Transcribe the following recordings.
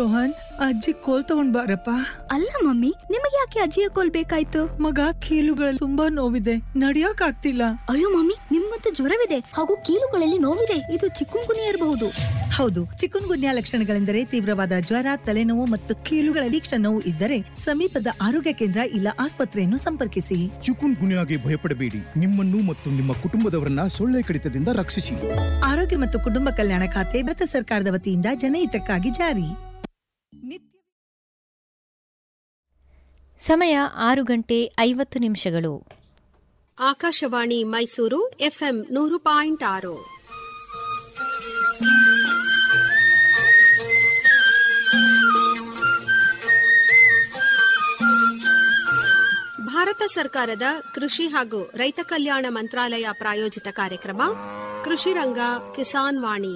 ರೋಹನ್ ಅಜ್ಜಿ ಕೋಲ್ ತಗೊಂಡ್ ಬಾರಪ್ಪ ಅಲ್ಲ ಮಮ್ಮಿ ನಿಮಗೆ ಯಾಕೆ ಅಜ್ಜಿಯ ಕೋಲ್ ಬೇಕಾಯ್ತು ಮಗ ಕೀಲುಗಳಲ್ಲಿ ತುಂಬಾ ನೋವಿದೆ ನಡಿಯಕ್ ಆಗ್ತಿಲ್ಲ ಅಯ್ಯೋ ಮಮ್ಮಿ ನಿಮ್ಗಂತೂ ಜ್ವರವಿದೆ ಹಾಗೂ ಕೀಲುಗಳಲ್ಲಿ ನೋವಿದೆ ಇದು ಚಿಕ್ಕುಂಗುನಿ ಇರಬಹುದು ಹೌದು ಚಿಕುನ್ ಗುನ್ಯಾ ಲಕ್ಷಣಗಳೆಂದರೆ ತೀವ್ರವಾದ ಜ್ವರ ತಲೆನೋವು ಮತ್ತು ಕೀಲುಗಳಲ್ಲಿ ತೀಕ್ಷ್ಣ ನೋವು ಇದ್ದರೆ ಸಮೀಪದ ಆರೋಗ್ಯ ಕೇಂದ್ರ ಇಲ್ಲ ಆಸ್ಪತ್ರೆಯನ್ನು ಸಂಪರ್ಕಿಸಿ ಚಿಕುನ್ ಗುನ್ಯಾಗೆ ಭಯಪಡಬೇಡಿ ನಿಮ್ಮನ್ನು ಮತ್ತು ನಿಮ್ಮ ಕುಟುಂಬದವರನ್ನ ಸೊಳ್ಳೆ ಕಡಿತದಿಂದ ರಕ್ಷಿಸಿ ಆರೋಗ್ಯ ಮತ್ತು ಕುಟುಂಬ ಕಲ್ಯಾಣ ಖಾತೆ ಭಾರತ ಸರ್ಕಾರದ ವತಿಯಿಂದ ಜನಹಿತಕ್ಕಾಗಿ ಜಾರಿ ಸಮಯ ಆರು ಗಂಟೆ ಐವತ್ತು ನಿಮಿಷಗಳು ಆಕಾಶವಾಣಿ ಮೈಸೂರು ಎಫ್ಎಂ ನೂರು ಪಾಯಿಂಟ್ ಆರು ಭಾರತ ಸರ್ಕಾರದ ಕೃಷಿ ಹಾಗೂ ರೈತ ಕಲ್ಯಾಣ ಮಂತ್ರಾಲಯ ಪ್ರಾಯೋಜಿತ ಕಾರ್ಯಕ್ರಮ ಕೃಷಿ ರಂಗ ಕಿಸಾನ್ ವಾಣಿ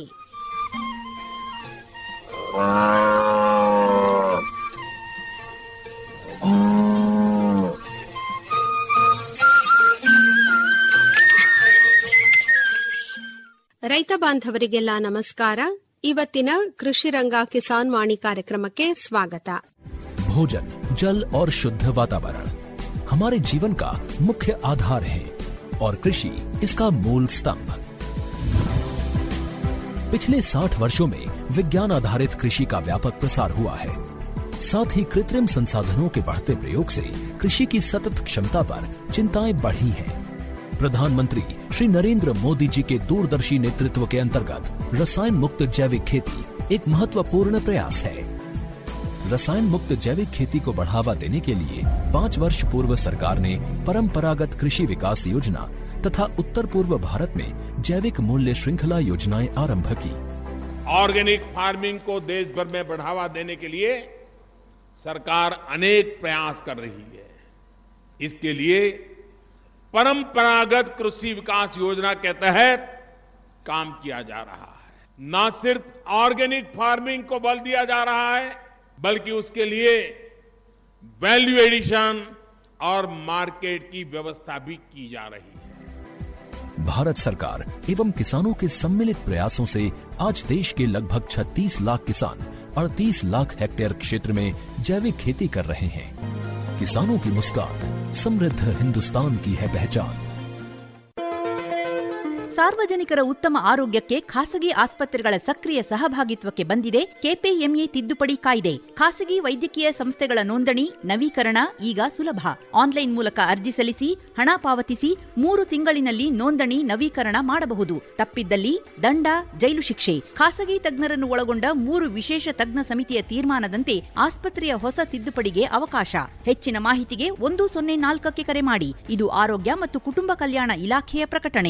ರೈತ ಬಾಂಧವರಿಗೆಲ್ಲ ನಮಸ್ಕಾರ ಇವತ್ತಿನ ಕೃಷಿ ರಂಗ ಕಿಸಾನ್ ವಾಣಿ ಕಾರ್ಯಕ್ರಮಕ್ಕೆ ಸ್ವಾಗತ भोजन जल और शुद्ध वातावरण हमारे जीवन का मुख्य आधार है और कृषि इसका मूल स्तंभ पिछले 60 वर्षों में विज्ञान आधारित कृषि का व्यापक प्रसार हुआ है साथ ही कृत्रिम संसाधनों के बढ़ते प्रयोग से कृषि की सतत क्षमता पर चिंताएं बढ़ी हैं प्रधानमंत्री श्री नरेंद्र मोदी जी के दूरदर्शी नेतृत्व के अंतर्गत रसायन मुक्त जैविक खेती एक महत्वपूर्ण प्रयास है रसायन मुक्त जैविक खेती को बढ़ावा देने के लिए पाँच वर्ष पूर्व सरकार ने परंपरागत कृषि विकास योजना तथा उत्तर पूर्व भारत में जैविक मूल्य श्रृंखला योजनाएं आरंभ की ऑर्गेनिक फार्मिंग को देश भर में बढ़ावा देने के लिए सरकार अनेक प्रयास कर रही है इसके लिए परंपरागत कृषि विकास योजना के तहत काम किया जा रहा है न सिर्फ ऑर्गेनिक फार्मिंग को बल दिया जा रहा है बल्कि उसके लिए वैल्यू एडिशन और मार्केट की व्यवस्था भी की जा रही है भारत सरकार एवं किसानों के सम्मिलित प्रयासों से आज देश के लगभग 36 लाख किसान 38 लाख हेक्टेयर क्षेत्र में जैविक खेती कर रहे हैं किसानों की मुस्कान समृद्ध हिंदुस्तान की है पहचान ಸಾರ್ವಜನಿಕರ ಉತ್ತಮ ಆರೋಗ್ಯಕ್ಕೆ ಖಾಸಗಿ ಆಸ್ಪತ್ರೆಗಳ ಸಕ್ರಿಯ ಸಹಭಾಗಿತ್ವಕ್ಕೆ ಬಂದಿದೆ ಕೆಪಿಎಂಇ ತಿದ್ದುಪಡಿ ಕಾಯ್ದೆ ಖಾಸಗಿ ವೈದ್ಯಕೀಯ ಸಂಸ್ಥೆಗಳ ನೋಂದಣಿ ನವೀಕರಣ ಈಗ ಸುಲಭ ಆನ್ಲೈನ್ ಮೂಲಕ ಅರ್ಜಿ ಸಲ್ಲಿಸಿ ಹಣ ಪಾವತಿಸಿ ಮೂರು ತಿಂಗಳಿನಲ್ಲಿ ನೋಂದಣಿ ನವೀಕರಣ ಮಾಡಬಹುದು ತಪ್ಪಿದ್ದಲ್ಲಿ ದಂಡ ಜೈಲು ಶಿಕ್ಷೆ ಖಾಸಗಿ ತಜ್ಞರನ್ನು ಒಳಗೊಂಡ ಮೂರು ವಿಶೇಷ ತಜ್ಞ ಸಮಿತಿಯ ತೀರ್ಮಾನದಂತೆ ಆಸ್ಪತ್ರೆಯ ಹೊಸ ತಿದ್ದುಪಡಿಗೆ ಅವಕಾಶ ಹೆಚ್ಚಿನ ಮಾಹಿತಿಗೆ ಒಂದು ಸೊನ್ನೆ ನಾಲ್ಕಕ್ಕೆ ಕರೆ ಮಾಡಿ ಇದು ಆರೋಗ್ಯ ಮತ್ತು ಕುಟುಂಬ ಕಲ್ಯಾಣ ಇಲಾಖೆಯ ಪ್ರಕಟಣೆ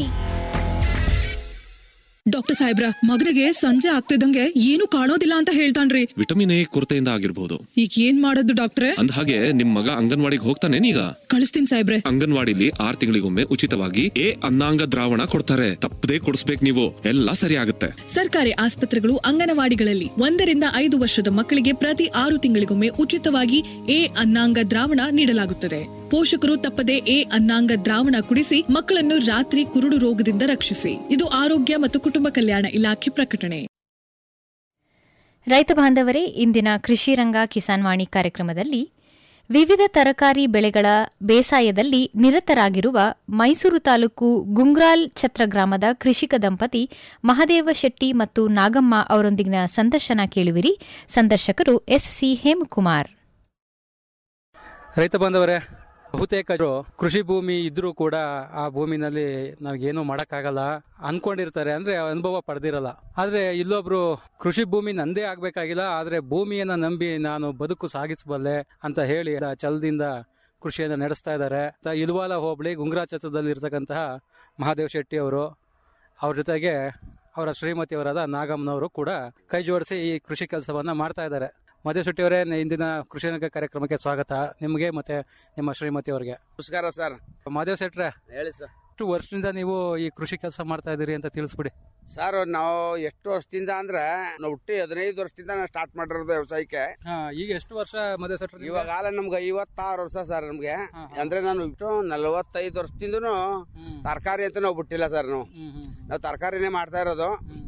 ಡಾಕ್ಟರ್ ಸಾಹೇಬ್ರ ಮಗನಿಗೆ ಸಂಜೆ ಆಗ್ತಿದ್ದಂಗೆ ಏನು ಕಾಣೋದಿಲ್ಲ ಅಂತ ಹೇಳ್ತಾನ್ರಿ ವಿಟಮಿನ್ ಎ ಕೊರತೆಯಿಂದ ಆಗಿರ್ಬೋದು ಈಗ ಏನ್ ಮಾಡೋದು ಡಾಕ್ಟ್ರೆ ಅಂದ ಹಾಗೆ ನಿಮ್ ಮಗ ಅಂಗನವಾಡಿಗೆ ಹೋಗ್ತಾನೇನೀಗ ಕಳಿಸ್ತೀನಿ ಸಾಹೇಬ್ರೆ ಅಂಗನವಾಡಿಲಿ ಆರ್ ತಿಂಗಳಿಗೊಮ್ಮೆ ಉಚಿತವಾಗಿ ಎ ಅನ್ನಾಂಗ ದ್ರಾವಣ ಕೊಡ್ತಾರೆ ತಪ್ಪದೇ ಕೊಡಿಸ್ಬೇಕು ನೀವು ಎಲ್ಲ ಸರಿ ಆಗುತ್ತೆ ಸರ್ಕಾರಿ ಆಸ್ಪತ್ರೆಗಳು ಅಂಗನವಾಡಿಗಳಲ್ಲಿ ಒಂದರಿಂದ ಐದು ವರ್ಷದ ಮಕ್ಕಳಿಗೆ ಪ್ರತಿ ಆರು ತಿಂಗಳಿಗೊಮ್ಮೆ ಉಚಿತವಾಗಿ ಎ ಅನ್ನಾಂಗ ದ್ರಾವಣ ನೀಡಲಾಗುತ್ತದೆ ಪೋಷಕರು ತಪ್ಪದೆ ಎ ಅನ್ನಾಂಗ ದ್ರಾವಣ ಕುಡಿಸಿ ಮಕ್ಕಳನ್ನು ರಾತ್ರಿ ಕುರುಡು ರೋಗದಿಂದ ರಕ್ಷಿಸಿ ಇದು ಆರೋಗ್ಯ ಮತ್ತು ಕುಟುಂಬ ಕಲ್ಯಾಣ ಇಲಾಖೆ ಪ್ರಕಟಣೆ ರೈತ ಬಾಂಧವರೇ ಇಂದಿನ ಕೃಷಿ ರಂಗ ಕಿಸಾನ್ ವಾಣಿ ಕಾರ್ಯಕ್ರಮದಲ್ಲಿ ವಿವಿಧ ತರಕಾರಿ ಬೆಳೆಗಳ ಬೇಸಾಯದಲ್ಲಿ ನಿರತರಾಗಿರುವ ಮೈಸೂರು ತಾಲೂಕು ಗುಂಗ್ರಾಲ್ ಛತ್ರ ಗ್ರಾಮದ ಕೃಷಿಕ ದಂಪತಿ ಮಹದೇವ ಶೆಟ್ಟಿ ಮತ್ತು ನಾಗಮ್ಮ ಅವರೊಂದಿಗಿನ ಸಂದರ್ಶನ ಕೇಳುವಿರಿ ಸಂದರ್ಶಕರು ಎಸ್ಸಿ ಹೇಮಕುಮಾರ್ ರೈತ ಬಾಂಧವರೇ ಬಹುತೇಕ ಕೃಷಿ ಭೂಮಿ ಇದ್ರೂ ಕೂಡ ಆ ಭೂಮಿನಲ್ಲಿ ನಾವೇನು ಮಾಡಕ್ಕಾಗಲ್ಲ ಅನ್ಕೊಂಡಿರ್ತಾರೆ ಅಂದ್ರೆ ಅನುಭವ ಪಡೆದಿರಲ್ಲ ಆದ್ರೆ ಇಲ್ಲೊಬ್ರು ಕೃಷಿ ಭೂಮಿ ನಂದೇ ಆಗ್ಬೇಕಾಗಿಲ್ಲ ಆದ್ರೆ ಭೂಮಿಯನ್ನ ನಂಬಿ ನಾನು ಬದುಕು ಸಾಗಿಸಬಲ್ಲೆ ಅಂತ ಹೇಳಿ ಛಲದಿಂದ ಕೃಷಿಯನ್ನ ನಡೆಸ್ತಾ ಇದ್ದಾರೆ ಇಲ್ವಾಲ ಹೋಬಳಿ ಗುಂಗ್ರಾ ಛತ್ರದಲ್ಲಿ ಇರ್ತಕ್ಕಂತಹ ಮಹಾದೇವ್ ಶೆಟ್ಟಿ ಅವರು ಅವ್ರ ಜೊತೆಗೆ ಅವರ ಶ್ರೀಮತಿಯವರಾದ ನಾಗಮ್ಮನವರು ಕೂಡ ಕೈ ಜೋಡಿಸಿ ಈ ಕೃಷಿ ಕೆಲಸವನ್ನ ಮಾಡ್ತಾ ಇದ್ದಾರೆ ಮಧು ಶೆಟ್ಟಿ ಅವರೇ ಇಂದಿನ ಕೃಷಿ ರಂಗ ಕಾರ್ಯಕ್ರಮಕ್ಕೆ ಸ್ವಾಗತ ನಿಮಗೆ ಮತ್ತೆ ನಿಮ್ಮ ಶ್ರೀಮತಿ ಅವರಿಗೆ ನಮಸ್ಕಾರ ಸರ್ ಮಾದೇವ್ ಶೆಟ್ರೆ ಹೇಳಿ ಸರ್ ಎಷ್ಟು ವರ್ಷದಿಂದ ನೀವು ಈ ಕೃಷಿ ಕೆಲಸ ಮಾಡ್ತಾ ಇದ್ದೀರಿ ಅಂತ ತಿಳಿಸ್ಬಿಡಿ ಸರ್ ನಾವು ಎಷ್ಟು ವರ್ಷದಿಂದ ಅಂದ್ರೆ ನಾವು ಹುಟ್ಟಿ ಹದಿನೈದು ವರ್ಷದಿಂದ ನಾವು ಸ್ಟಾರ್ಟ್ ಮಾಡಿರೋದು ವ್ಯವಸಾಯಕ್ಕೆ ಈಗ ಎಷ್ಟು ವರ್ಷ ಮದುವೆ ಸೆಟ್ರೆ ಇವಾಗ ಆಲ ನಮ್ಗೆ ಐವತ್ತಾರು ವರ್ಷ ಸರ್ ನಮ್ಗೆ ಅಂದ್ರೆ ನಾನು ಬಿಟ್ಟು ನಲವತ್ತೈದು ವರ್ಷದಿಂದನು ತರಕಾರಿ ಅಂತ ನಾವು ಬಿಟ್ಟಿಲ್ಲ ಸರ್ ನಾವು ನಾವು ತರಕಾರಿನೇ ಮಾಡ್ತಾ ಇರೋದು